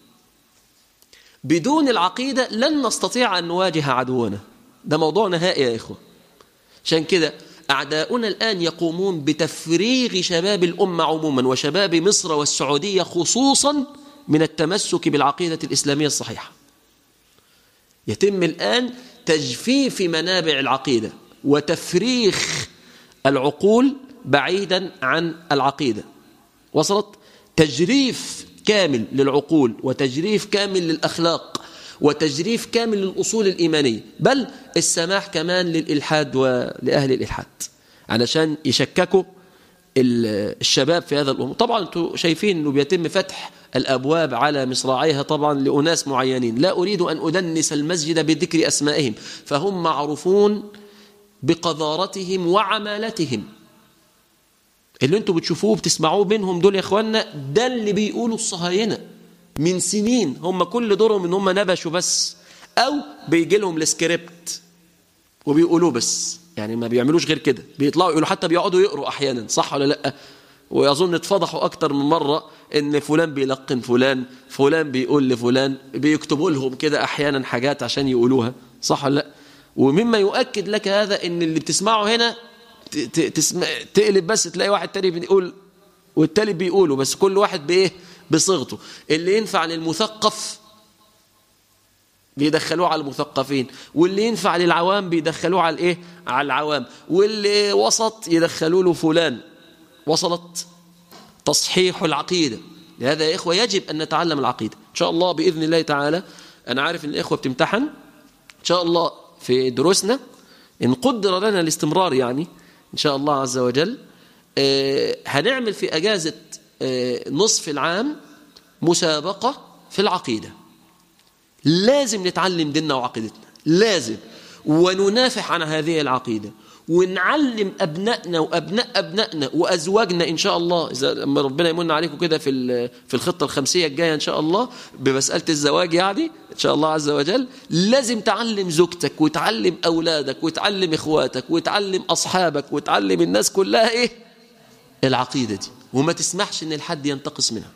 بدون العقيدة لن نستطيع أن نواجه عدونا ده موضوع نهائي يا إخوة عشان كده أعداؤنا الآن يقومون بتفريغ شباب الأمة عموما وشباب مصر والسعودية خصوصا من التمسك بالعقيدة الإسلامية الصحيحة يتم الآن تجفيف منابع العقيدة وتفريغ العقول بعيدا عن العقيدة وصلت تجريف كامل للعقول وتجريف كامل للأخلاق وتجريف كامل للأصول الإيمانية بل السماح كمان للإلحاد ولأهل الإلحاد علشان يشككوا الشباب في هذا الأمور طبعا انتم شايفين أنه بيتم فتح الأبواب على مصراعيها طبعا لأناس معينين لا أريد أن أدنس المسجد بذكر أسمائهم فهم معروفون بقذارتهم وعمالتهم اللي انتم بتشوفوه بتسمعوه منهم دول يا اخوانا ده اللي بيقولوا الصهاينه من سنين هم كل دورهم ان هم نبشوا بس او بيجي لهم السكريبت وبيقولوه بس يعني ما بيعملوش غير كده بيطلعوا يقولوا حتى بيقعدوا يقروا احيانا صح ولا لا ويظن اتفضحوا اكتر من مره ان فلان بيلقن فلان فلان بيقول لفلان بيكتبوا لهم كده احيانا حاجات عشان يقولوها صح ولا لا ومما يؤكد لك هذا ان اللي بتسمعه هنا تسمع تقلب بس تلاقي واحد تاني بيقول والتالي بيقوله بس كل واحد بايه بصيغته اللي ينفع للمثقف بيدخلوه على المثقفين واللي ينفع للعوام بيدخلوه على الايه على العوام واللي وسط يدخلوا له فلان وصلت تصحيح العقيدة لهذا يا إخوة يجب أن نتعلم العقيدة إن شاء الله بإذن الله تعالى أنا عارف أن الإخوة بتمتحن إن شاء الله في دروسنا إن قدر لنا الاستمرار يعني إن شاء الله عز وجل آه، هنعمل في أجازة آه، نصف العام مسابقة في العقيدة لازم نتعلم ديننا وعقيدتنا لازم وننافح عن هذه العقيدة ونعلم أبنائنا وأبناء أبنائنا وأزواجنا إن شاء الله إذا لما ربنا يمن عليكم كده في في الخطة الخمسية الجاية إن شاء الله بمسألة الزواج يعني إن شاء الله عز وجل لازم تعلم زوجتك وتعلم أولادك وتعلم إخواتك وتعلم أصحابك وتعلم الناس كلها إيه العقيدة دي وما تسمحش إن الحد ينتقص منها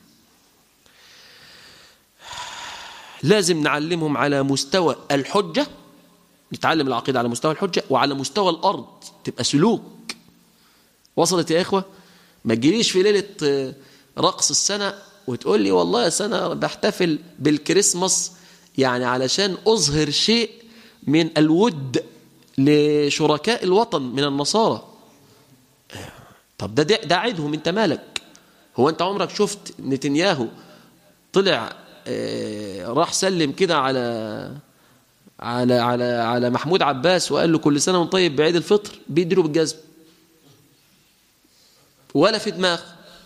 لازم نعلمهم على مستوى الحجة نتعلم العقيدة على مستوى الحجة وعلى مستوى الأرض تبقى سلوك وصلت يا إخوة ما تجيليش في ليلة آه، رقص السنة وتقول لي والله يا سنة بحتفل بالكريسماس يعني علشان أظهر شيء من الود لشركاء الوطن من النصارى طب ده ده عيدهم انت مالك هو انت عمرك شفت نتنياهو طلع آه، راح سلم كده على على على على محمود عباس وقال له كل سنه وانت طيب بعيد الفطر بيديله بالجزم ولا في دماغ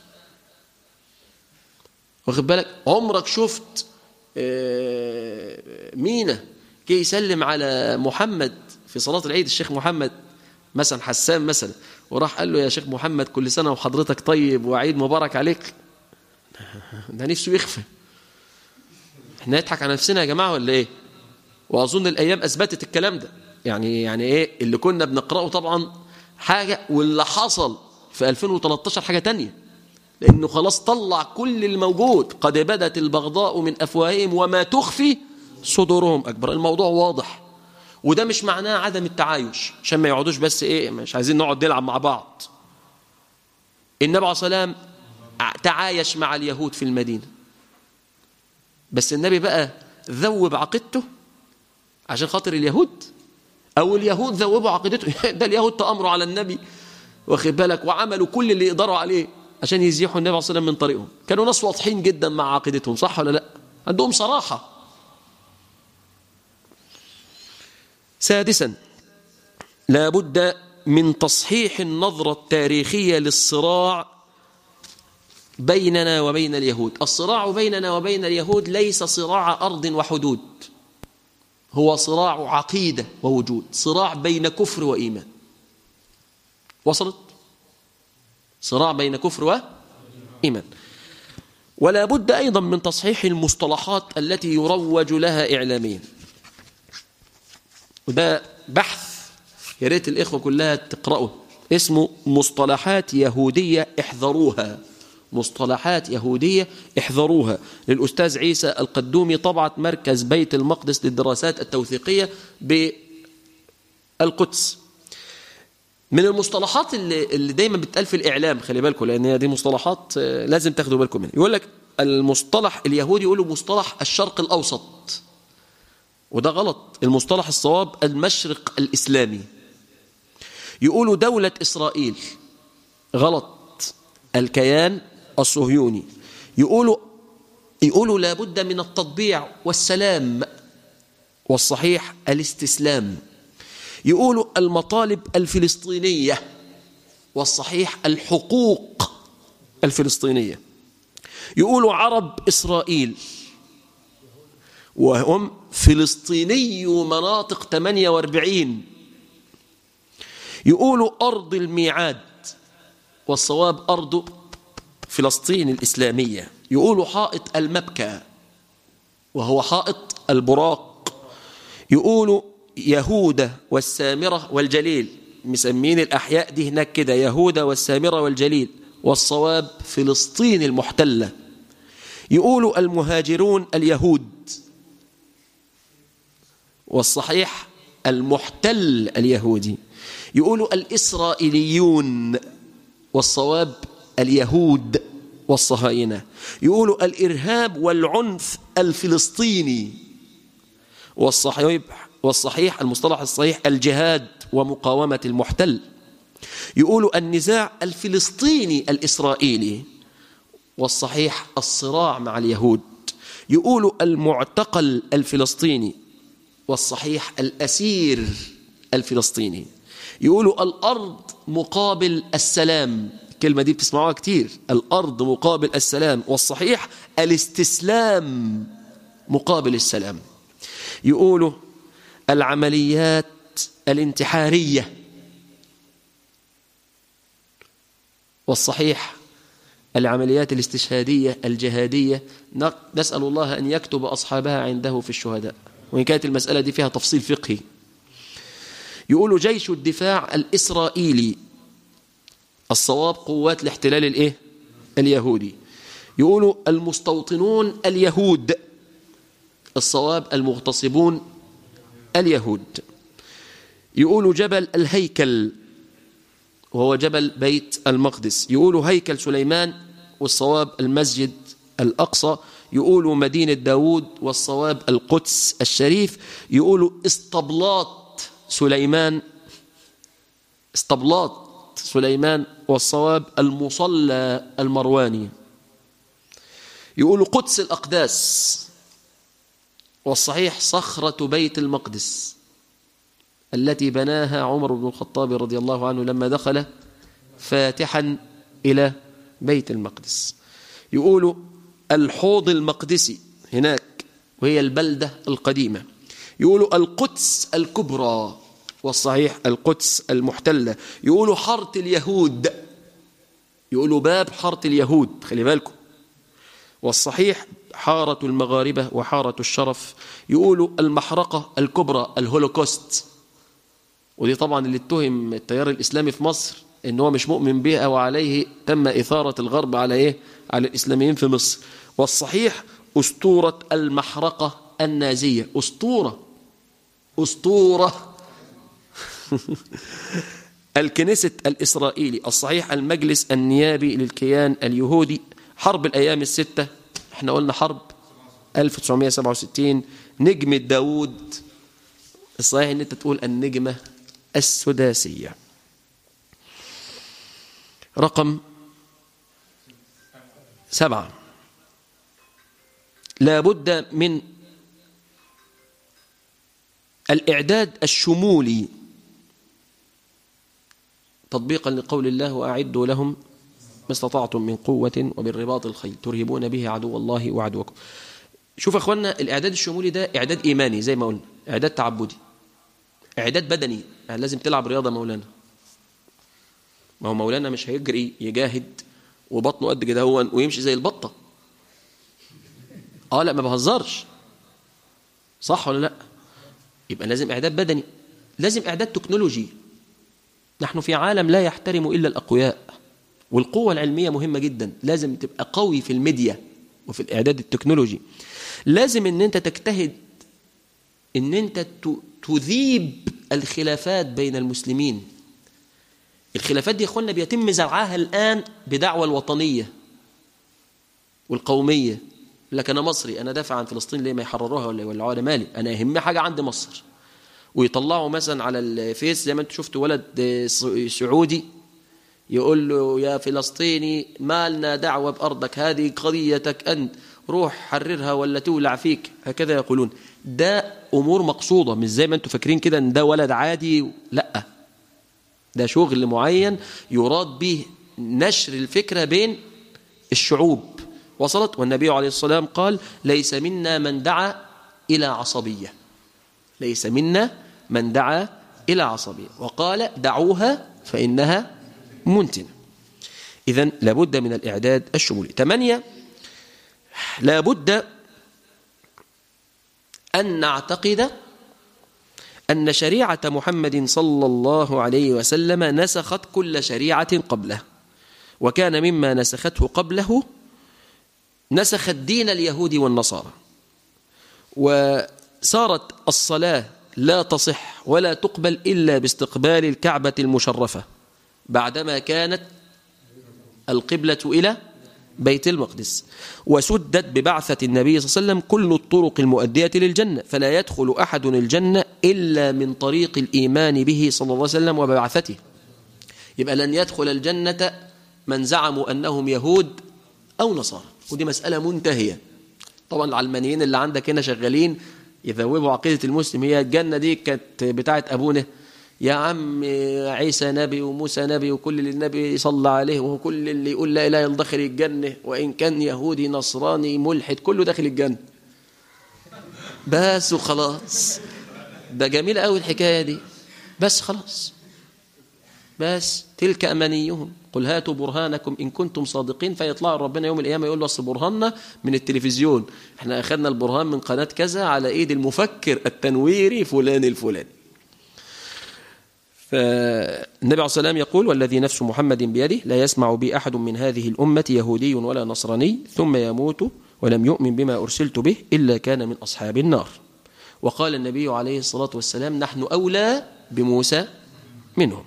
واخد بالك عمرك شفت آه، مينا جه يسلم على محمد في صلاه العيد الشيخ محمد مثلا حسان مثلا وراح قال له يا شيخ محمد كل سنه وحضرتك طيب وعيد مبارك عليك ده نفسه يخفى احنا نضحك على نفسنا يا جماعه ولا ايه واظن الايام اثبتت الكلام ده يعني يعني ايه اللي كنا بنقراه طبعا حاجه واللي حصل في 2013 حاجه تانية لانه خلاص طلع كل الموجود قد بدت البغضاء من افواههم وما تخفي صدورهم اكبر الموضوع واضح وده مش معناه عدم التعايش عشان ما يقعدوش بس ايه مش عايزين نقعد نلعب مع بعض النبي عليه الصلاه والسلام تعايش مع اليهود في المدينه بس النبي بقى ذوب عقيدته عشان خاطر اليهود او اليهود ذوبوا عقيدته ده اليهود تامروا على النبي واخد بالك وعملوا كل اللي يقدروا عليه عشان يزيحوا النبي عليه الصلاه والسلام من طريقهم كانوا ناس واضحين جدا مع عقيدتهم صح ولا لا عندهم صراحه سادسا لا بد من تصحيح النظرة التاريخية للصراع بيننا وبين اليهود الصراع بيننا وبين اليهود ليس صراع أرض وحدود هو صراع عقيدة ووجود صراع بين كفر وإيمان وصلت صراع بين كفر وإيمان ولا بد أيضا من تصحيح المصطلحات التي يروج لها إعلاميا وده بحث يا ريت الإخوة كلها تقرأه اسمه مصطلحات يهودية احذروها مصطلحات يهودية احذروها للأستاذ عيسى القدومي طبعة مركز بيت المقدس للدراسات التوثيقية بالقدس من المصطلحات اللي, اللي دايما بتقال في الإعلام خلي بالكم لأن هي دي مصطلحات آه، لازم تاخدوا بالكم منها يقول لك المصطلح اليهودي يقولوا مصطلح الشرق الأوسط وده غلط المصطلح الصواب المشرق الإسلامي يقولوا دولة إسرائيل غلط الكيان الصهيوني يقولوا يقولوا لابد من التطبيع والسلام والصحيح الاستسلام يقولوا المطالب الفلسطينية والصحيح الحقوق الفلسطينية يقولوا عرب إسرائيل وهم فلسطيني مناطق 48 يقولوا أرض الميعاد والصواب أرض فلسطين الإسلامية يقولوا حائط المبكى وهو حائط البراق يقولوا يهودة والسامرة والجليل مسمين الأحياء دي هناك كده يهودة والسامرة والجليل والصواب فلسطين المحتلة يقولوا المهاجرون اليهود والصحيح المحتل اليهودي يقولوا الإسرائيليون والصواب اليهود والصهاينة يقولوا الإرهاب والعنف الفلسطيني والصحيح, والصحيح المصطلح الصحيح الجهاد ومقاومة المحتل يقولوا النزاع الفلسطيني الإسرائيلي والصحيح الصراع مع اليهود يقولوا المعتقل الفلسطيني والصحيح الأسير الفلسطيني يقولوا الأرض مقابل السلام الكلمة دي بتسمعوها كتير الأرض مقابل السلام والصحيح الاستسلام مقابل السلام يقولوا العمليات الانتحارية والصحيح العمليات الاستشهادية الجهادية نسأل الله أن يكتب أصحابها عنده في الشهداء وإن كانت المسألة دي فيها تفصيل فقهي يقولوا جيش الدفاع الإسرائيلي الصواب قوات الاحتلال الايه اليهودي يقولوا المستوطنون اليهود الصواب المغتصبون اليهود يقولوا جبل الهيكل وهو جبل بيت المقدس يقولوا هيكل سليمان والصواب المسجد الأقصى يقولوا مدينة داود والصواب القدس الشريف يقولوا اسطبلات سليمان اسطبلات سليمان والصواب المصلى المرواني يقولوا قدس الأقداس والصحيح صخرة بيت المقدس التي بناها عمر بن الخطاب رضي الله عنه لما دخل فاتحا إلى بيت المقدس يقولوا الحوض المقدسي هناك وهي البلدة القديمة يقولوا القدس الكبرى والصحيح القدس المحتلة يقولوا حارة اليهود يقولوا باب حارة اليهود خلي بالكم والصحيح حارة المغاربة وحارة الشرف يقولوا المحرقة الكبرى الهولوكوست ودي طبعا اللي اتهم التيار الإسلامي في مصر ان هو مش مؤمن بها وعليه تم إثارة الغرب على إيه؟ على الإسلاميين في مصر والصحيح أسطورة المحرقة النازية أسطورة أسطورة الكنيسة الإسرائيلي الصحيح المجلس النيابي للكيان اليهودي حرب الأيام الستة احنا قلنا حرب 1967 نجمة داود الصحيح ان انت تقول النجمة السداسية رقم سبعة لا بد من الإعداد الشمولي تطبيقا لقول الله وأعدوا لهم ما استطعتم من قوة وبالرباط الخيل ترهبون به عدو الله وعدوكم شوف يا اخوانا الاعداد الشمولي ده اعداد ايماني زي ما قلنا اعداد تعبدي اعداد بدني يعني لازم تلعب رياضه مولانا ما هو مولانا مش هيجري يجاهد وبطنه قد كده هو ويمشي زي البطه اه لا ما بهزرش صح ولا لا يبقى لازم اعداد بدني لازم اعداد تكنولوجي نحن في عالم لا يحترم الا الاقوياء والقوة العلمية مهمة جدا لازم تبقى قوي في الميديا وفي الإعداد التكنولوجي لازم ان انت تجتهد ان انت تذيب الخلافات بين المسلمين الخلافات دي يا اخوانا بيتم زرعها الآن بدعوة الوطنية والقومية لك أنا مصري أنا دافع عن فلسطين ليه ما يحرروها ولا يولعوها أنا مالي أنا يهمني حاجة عند مصر ويطلعوا مثلا على الفيس زي ما انتم شفتوا ولد سعودي يقول له يا فلسطيني ما لنا دعوة بأرضك هذه قضيتك أنت روح حررها ولا تولع فيك هكذا يقولون ده أمور مقصودة مش زي ما أنتم فاكرين كده أن ده ولد عادي لا ده شغل معين يراد به نشر الفكرة بين الشعوب وصلت والنبي عليه الصلاة والسلام قال ليس منا من دعا إلى عصبية ليس منا من دعا إلى عصبية وقال دعوها فإنها منتنة إذا لابد من الإعداد الشمولي ثمانية لابد أن نعتقد أن شريعة محمد صلى الله عليه وسلم نسخت كل شريعة قبله وكان مما نسخته قبله نسخت دين اليهود والنصارى وصارت الصلاة لا تصح ولا تقبل إلا باستقبال الكعبة المشرفة بعدما كانت القبلة إلى بيت المقدس وسدت ببعثة النبي صلى الله عليه وسلم كل الطرق المؤدية للجنة فلا يدخل أحد الجنة إلا من طريق الإيمان به صلى الله عليه وسلم وببعثته يبقى لن يدخل الجنة من زعموا أنهم يهود أو نصارى ودي مسألة منتهية طبعا العلمانيين اللي عندك هنا شغالين يذوبوا عقيدة المسلم هي الجنة دي كانت بتاعت أبونا يا عم عيسى نبي وموسى نبي وكل اللي النبي صلى عليه وكل اللي يقول لا إله إلا داخل الجنة وإن كان يهودي نصراني ملحد كله داخل الجنة بس وخلاص ده جميل قوي الحكاية دي بس خلاص بس تلك أمانيهم قل هاتوا برهانكم إن كنتم صادقين فيطلع ربنا يوم القيامة يقول له أصل برهاننا من التلفزيون احنا أخذنا البرهان من قناة كذا على إيد المفكر التنويري فلان الفلاني فالنبي عليه السلام يقول والذي نفس محمد بيده لا يسمع بي أحد من هذه الأمة يهودي ولا نصراني ثم يموت ولم يؤمن بما أرسلت به إلا كان من أصحاب النار وقال النبي عليه الصلاة والسلام نحن أولى بموسى منهم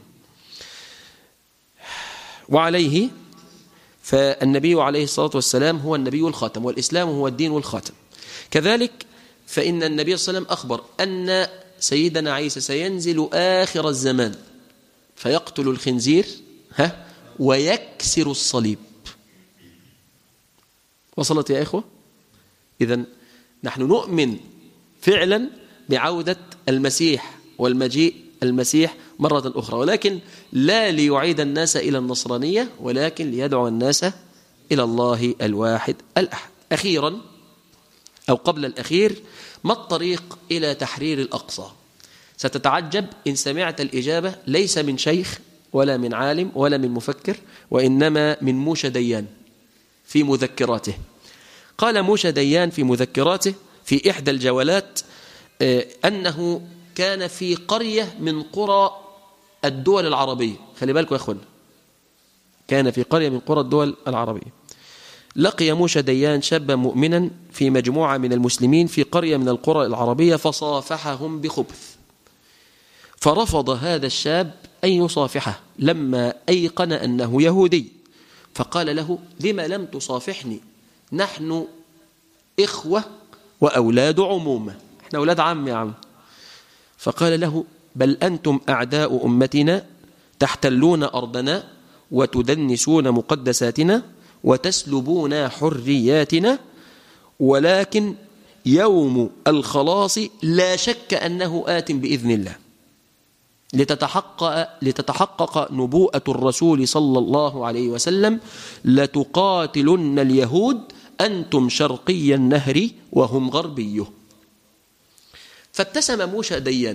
وعليه فالنبي عليه الصلاة والسلام هو النبي الخاتم والإسلام هو الدين والخاتم كذلك فإن النبي صلى الله عليه وسلم أخبر أن سيدنا عيسى سينزل آخر الزمان فيقتل الخنزير ها ويكسر الصليب وصلت يا إخوة إذا نحن نؤمن فعلا بعودة المسيح والمجيء المسيح مرة أخرى ولكن لا ليعيد الناس إلى النصرانية ولكن ليدعو الناس إلى الله الواحد الأحد أخيرا أو قبل الأخير ما الطريق إلى تحرير الأقصى ستتعجب إن سمعت الإجابة ليس من شيخ ولا من عالم ولا من مفكر وإنما من موشى ديان في مذكراته قال موشى ديان في مذكراته في إحدى الجولات آه، أنه كان في قرية من قرى الدول العربية خلي بالكم يا أخوانا كان في قرية من قرى الدول العربية لقي موشى ديان شابا مؤمنا في مجموعة من المسلمين في قرية من القرى العربية فصافحهم بخبث فرفض هذا الشاب أن يصافحه لما أيقن أنه يهودي فقال له لما لم تصافحني نحن إخوة وأولاد عمومة احنا أولاد عم يا عم فقال له بل أنتم أعداء أمتنا تحتلون أرضنا وتدنسون مقدساتنا وتسلبون حرياتنا ولكن يوم الخلاص لا شك أنه آت بإذن الله لتتحقق, لتتحقق نبوءة الرسول صلى الله عليه وسلم لتقاتلن اليهود أنتم شرقي النهر وهم غربيه فابتسم موشى ديان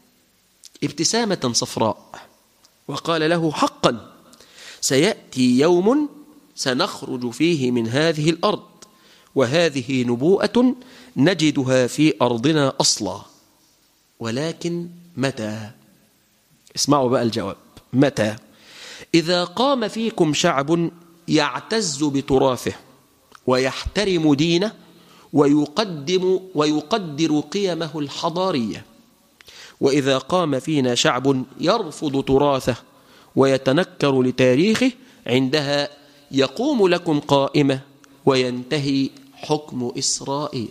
ابتسامة صفراء وقال له حقا سيأتي يوم سنخرج فيه من هذه الأرض وهذه نبوءة نجدها في أرضنا أصلا ولكن متى اسمعوا بقى الجواب متى إذا قام فيكم شعب يعتز بتراثه ويحترم دينه ويقدم ويقدر قيمه الحضارية وإذا قام فينا شعب يرفض تراثه ويتنكر لتاريخه عندها يقوم لكم قائمة وينتهي حكم إسرائيل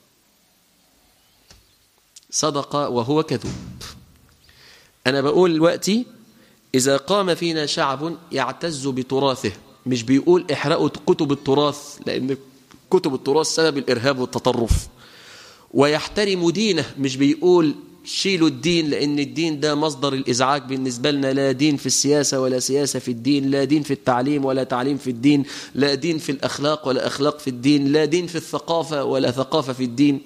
صدق وهو كذوب أنا بقول دلوقتي إذا قام فينا شعب يعتز بتراثه مش بيقول احرقوا كتب التراث لأن كتب التراث سبب الإرهاب والتطرف ويحترم دينه مش بيقول شيلوا الدين لأن الدين ده مصدر الإزعاج بالنسبة لنا لا دين في السياسة ولا سياسة في الدين لا دين في التعليم ولا تعليم في الدين لا دين في الأخلاق ولا أخلاق في الدين لا دين في الثقافة ولا ثقافة في الدين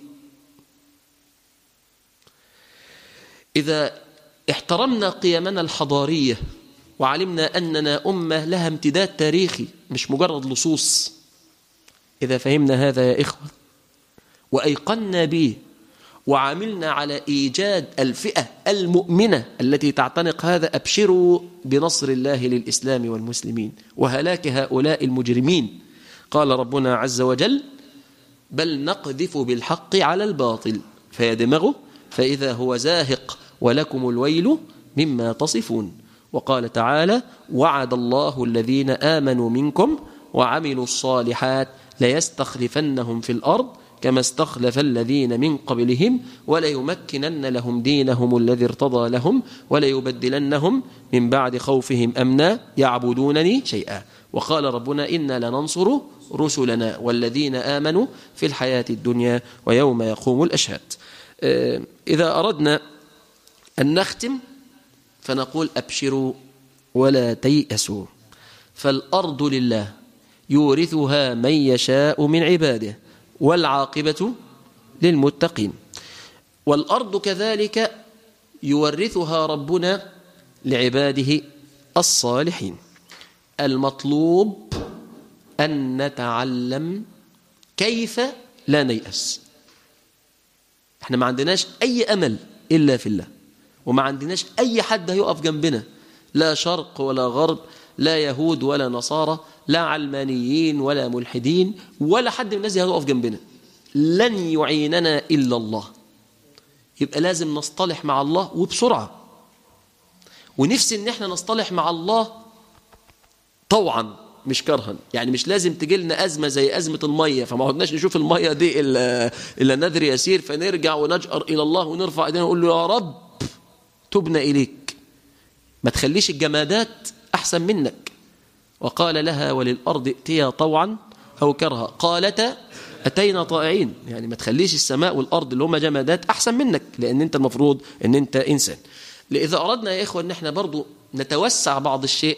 إذا احترمنا قيمنا الحضارية وعلمنا أننا أمة لها امتداد تاريخي مش مجرد لصوص إذا فهمنا هذا يا إخوة وأيقنا به وعملنا على إيجاد الفئة المؤمنة التي تعتنق هذا أبشروا بنصر الله للإسلام والمسلمين وهلاك هؤلاء المجرمين قال ربنا عز وجل بل نقذف بالحق على الباطل فيدمغه فإذا هو زاهق ولكم الويل مما تصفون وقال تعالى وعد الله الذين آمنوا منكم وعملوا الصالحات ليستخلفنهم في الأرض كما استخلف الذين من قبلهم وليمكنن لهم دينهم الذي ارتضى لهم وليبدلنهم من بعد خوفهم أمنا يعبدونني شيئا وقال ربنا إنا لننصر رسلنا والذين آمنوا في الحياة الدنيا ويوم يقوم الأشهاد آه، إذا أردنا أن نختم فنقول أبشروا ولا تيأسوا فالأرض لله يورثها من يشاء من عباده والعاقبة للمتقين والأرض كذلك يورثها ربنا لعباده الصالحين المطلوب أن نتعلم كيف لا نيأس احنا ما عندناش أي أمل إلا في الله وما عندناش أي حد هيقف جنبنا لا شرق ولا غرب لا يهود ولا نصارى لا علمانيين ولا ملحدين ولا حد من الناس هيقف جنبنا لن يعيننا إلا الله يبقى لازم نصطلح مع الله وبسرعة ونفسي ان احنا نصطلح مع الله طوعا مش كرها يعني مش لازم تجي لنا أزمة زي أزمة المية فما عدناش نشوف المية دي إلا, إلا نذر يسير فنرجع ونجأر إلى الله ونرفع إيدينا ونقول له يا رب تبنا إليك ما تخليش الجمادات أحسن منك وقال لها وللأرض ائتيا طوعا أو كرها قالتا أتينا طائعين يعني ما تخليش السماء والأرض اللي هم جمادات أحسن منك لأن أنت المفروض أن أنت إنسان لإذا أردنا يا إخوة أن احنا برضو نتوسع بعض الشيء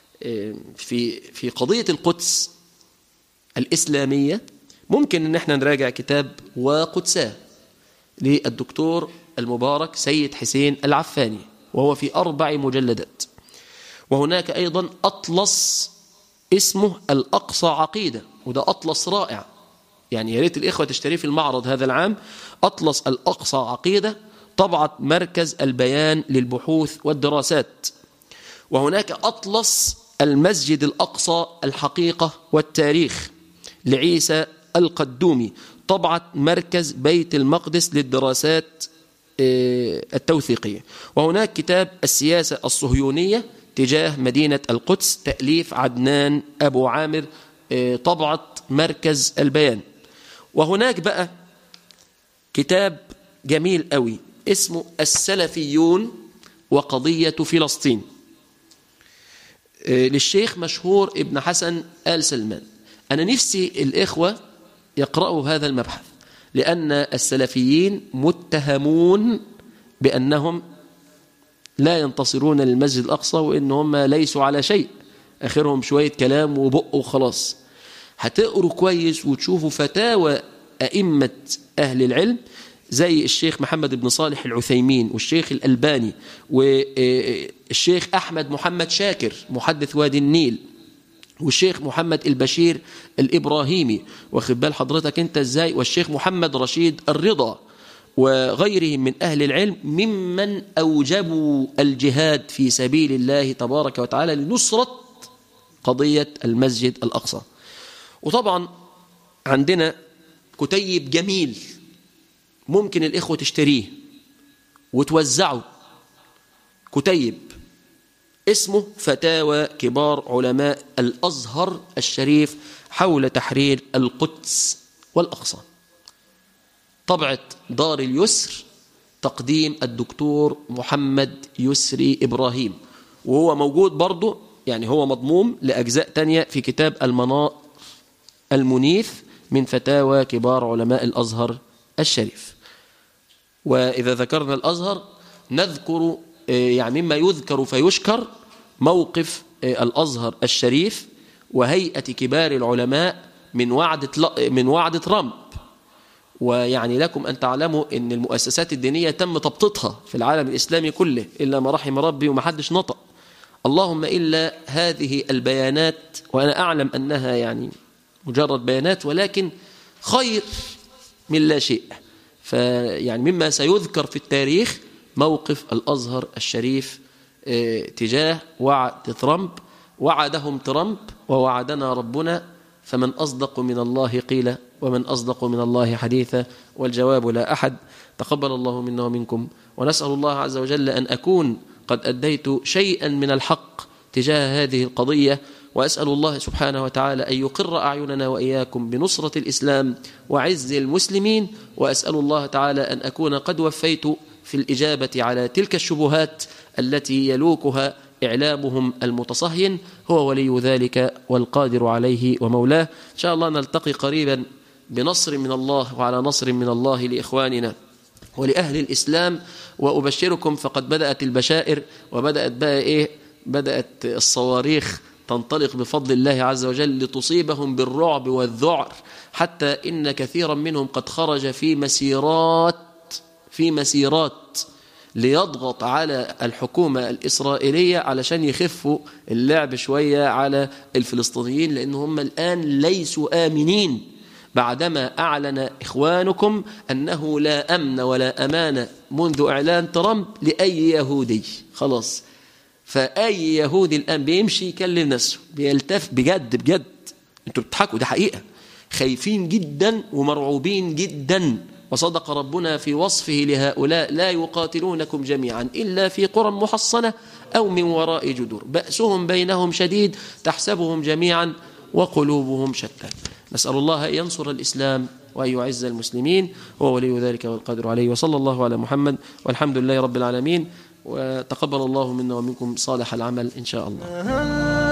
في في قضية القدس الإسلامية ممكن أن احنا نراجع كتاب وقدساه للدكتور المبارك سيد حسين العفاني وهو في أربع مجلدات وهناك أيضا أطلس اسمه الأقصى عقيدة وده أطلس رائع يعني يا ريت الإخوة تشتريه في المعرض هذا العام أطلس الأقصى عقيدة طبعة مركز البيان للبحوث والدراسات وهناك أطلس المسجد الأقصى الحقيقة والتاريخ لعيسى القدومي طبعة مركز بيت المقدس للدراسات التوثيقية وهناك كتاب السياسة الصهيونية تجاه مدينة القدس تأليف عدنان أبو عامر طبعة مركز البيان وهناك بقى كتاب جميل قوي اسمه السلفيون وقضية فلسطين للشيخ مشهور ابن حسن آل سلمان أنا نفسي الإخوة يقرأوا هذا المبحث لأن السلفيين متهمون بأنهم لا ينتصرون للمسجد الأقصى وإن هم ليسوا على شيء آخرهم شوية كلام وبق وخلاص هتقروا كويس وتشوفوا فتاوى أئمة أهل العلم زي الشيخ محمد بن صالح العثيمين والشيخ الألباني والشيخ أحمد محمد شاكر محدث وادي النيل والشيخ محمد البشير الإبراهيمي واخد بال حضرتك أنت إزاي والشيخ محمد رشيد الرضا وغيرهم من أهل العلم ممن أوجبوا الجهاد في سبيل الله تبارك وتعالى لنصرة قضية المسجد الأقصى وطبعا عندنا كتيب جميل ممكن الإخوة تشتريه وتوزعه كتيب اسمه فتاوى كبار علماء الأزهر الشريف حول تحرير القدس والأقصى طبعة دار اليسر تقديم الدكتور محمد يسري إبراهيم وهو موجود برضه يعني هو مضموم لأجزاء تانية في كتاب المناء المنيف من فتاوى كبار علماء الأزهر الشريف وإذا ذكرنا الأزهر نذكر يعني مما يذكر فيشكر موقف الأزهر الشريف وهيئة كبار العلماء من وعد من وعد ترامب ويعني لكم أن تعلموا أن المؤسسات الدينية تم تبطيطها في العالم الإسلامي كله إلا ما رحم ربي وما حدش نطق اللهم إلا هذه البيانات وأنا أعلم أنها يعني مجرد بيانات ولكن خير من لا شيء فيعني مما سيذكر في التاريخ موقف الأزهر الشريف تجاه وعد ترامب وعدهم ترامب ووعدنا ربنا فمن أصدق من الله قيل ومن أصدق من الله حديثا والجواب لا أحد تقبل الله منا ومنكم ونسأل الله عز وجل أن أكون قد أديت شيئا من الحق تجاه هذه القضية وأسأل الله سبحانه وتعالى أن يقر أعيننا وإياكم بنصرة الإسلام وعز المسلمين وأسأل الله تعالى أن أكون قد وفيت في الإجابة على تلك الشبهات التي يلوكها إعلامهم المتصهين هو ولي ذلك والقادر عليه ومولاه إن شاء الله نلتقي قريبا بنصر من الله وعلى نصر من الله لإخواننا ولأهل الإسلام وأبشركم فقد بدأت البشائر وبدأت بقى إيه بدأت الصواريخ تنطلق بفضل الله عز وجل لتصيبهم بالرعب والذعر حتى إن كثيرا منهم قد خرج في مسيرات في مسيرات ليضغط على الحكومة الإسرائيلية علشان يخفوا اللعب شوية على الفلسطينيين لأن هم الآن ليسوا آمنين بعدما أعلن إخوانكم أنه لا أمن ولا أمان منذ إعلان ترامب لأي يهودي خلاص فأي يهودي الآن بيمشي يكلم نفسه بيلتف بجد بجد انتوا بتضحكوا ده حقيقة خايفين جدا ومرعوبين جدا وصدق ربنا في وصفه لهؤلاء لا يقاتلونكم جميعا إلا في قرى محصنة أو من وراء جدور بأسهم بينهم شديد تحسبهم جميعا وقلوبهم شتى نسأل الله أن ينصر الإسلام وأن يعز المسلمين هو ولي ذلك والقادر عليه وصلى الله على محمد والحمد لله رب العالمين وتقبل الله منا ومنكم صالح العمل إن شاء الله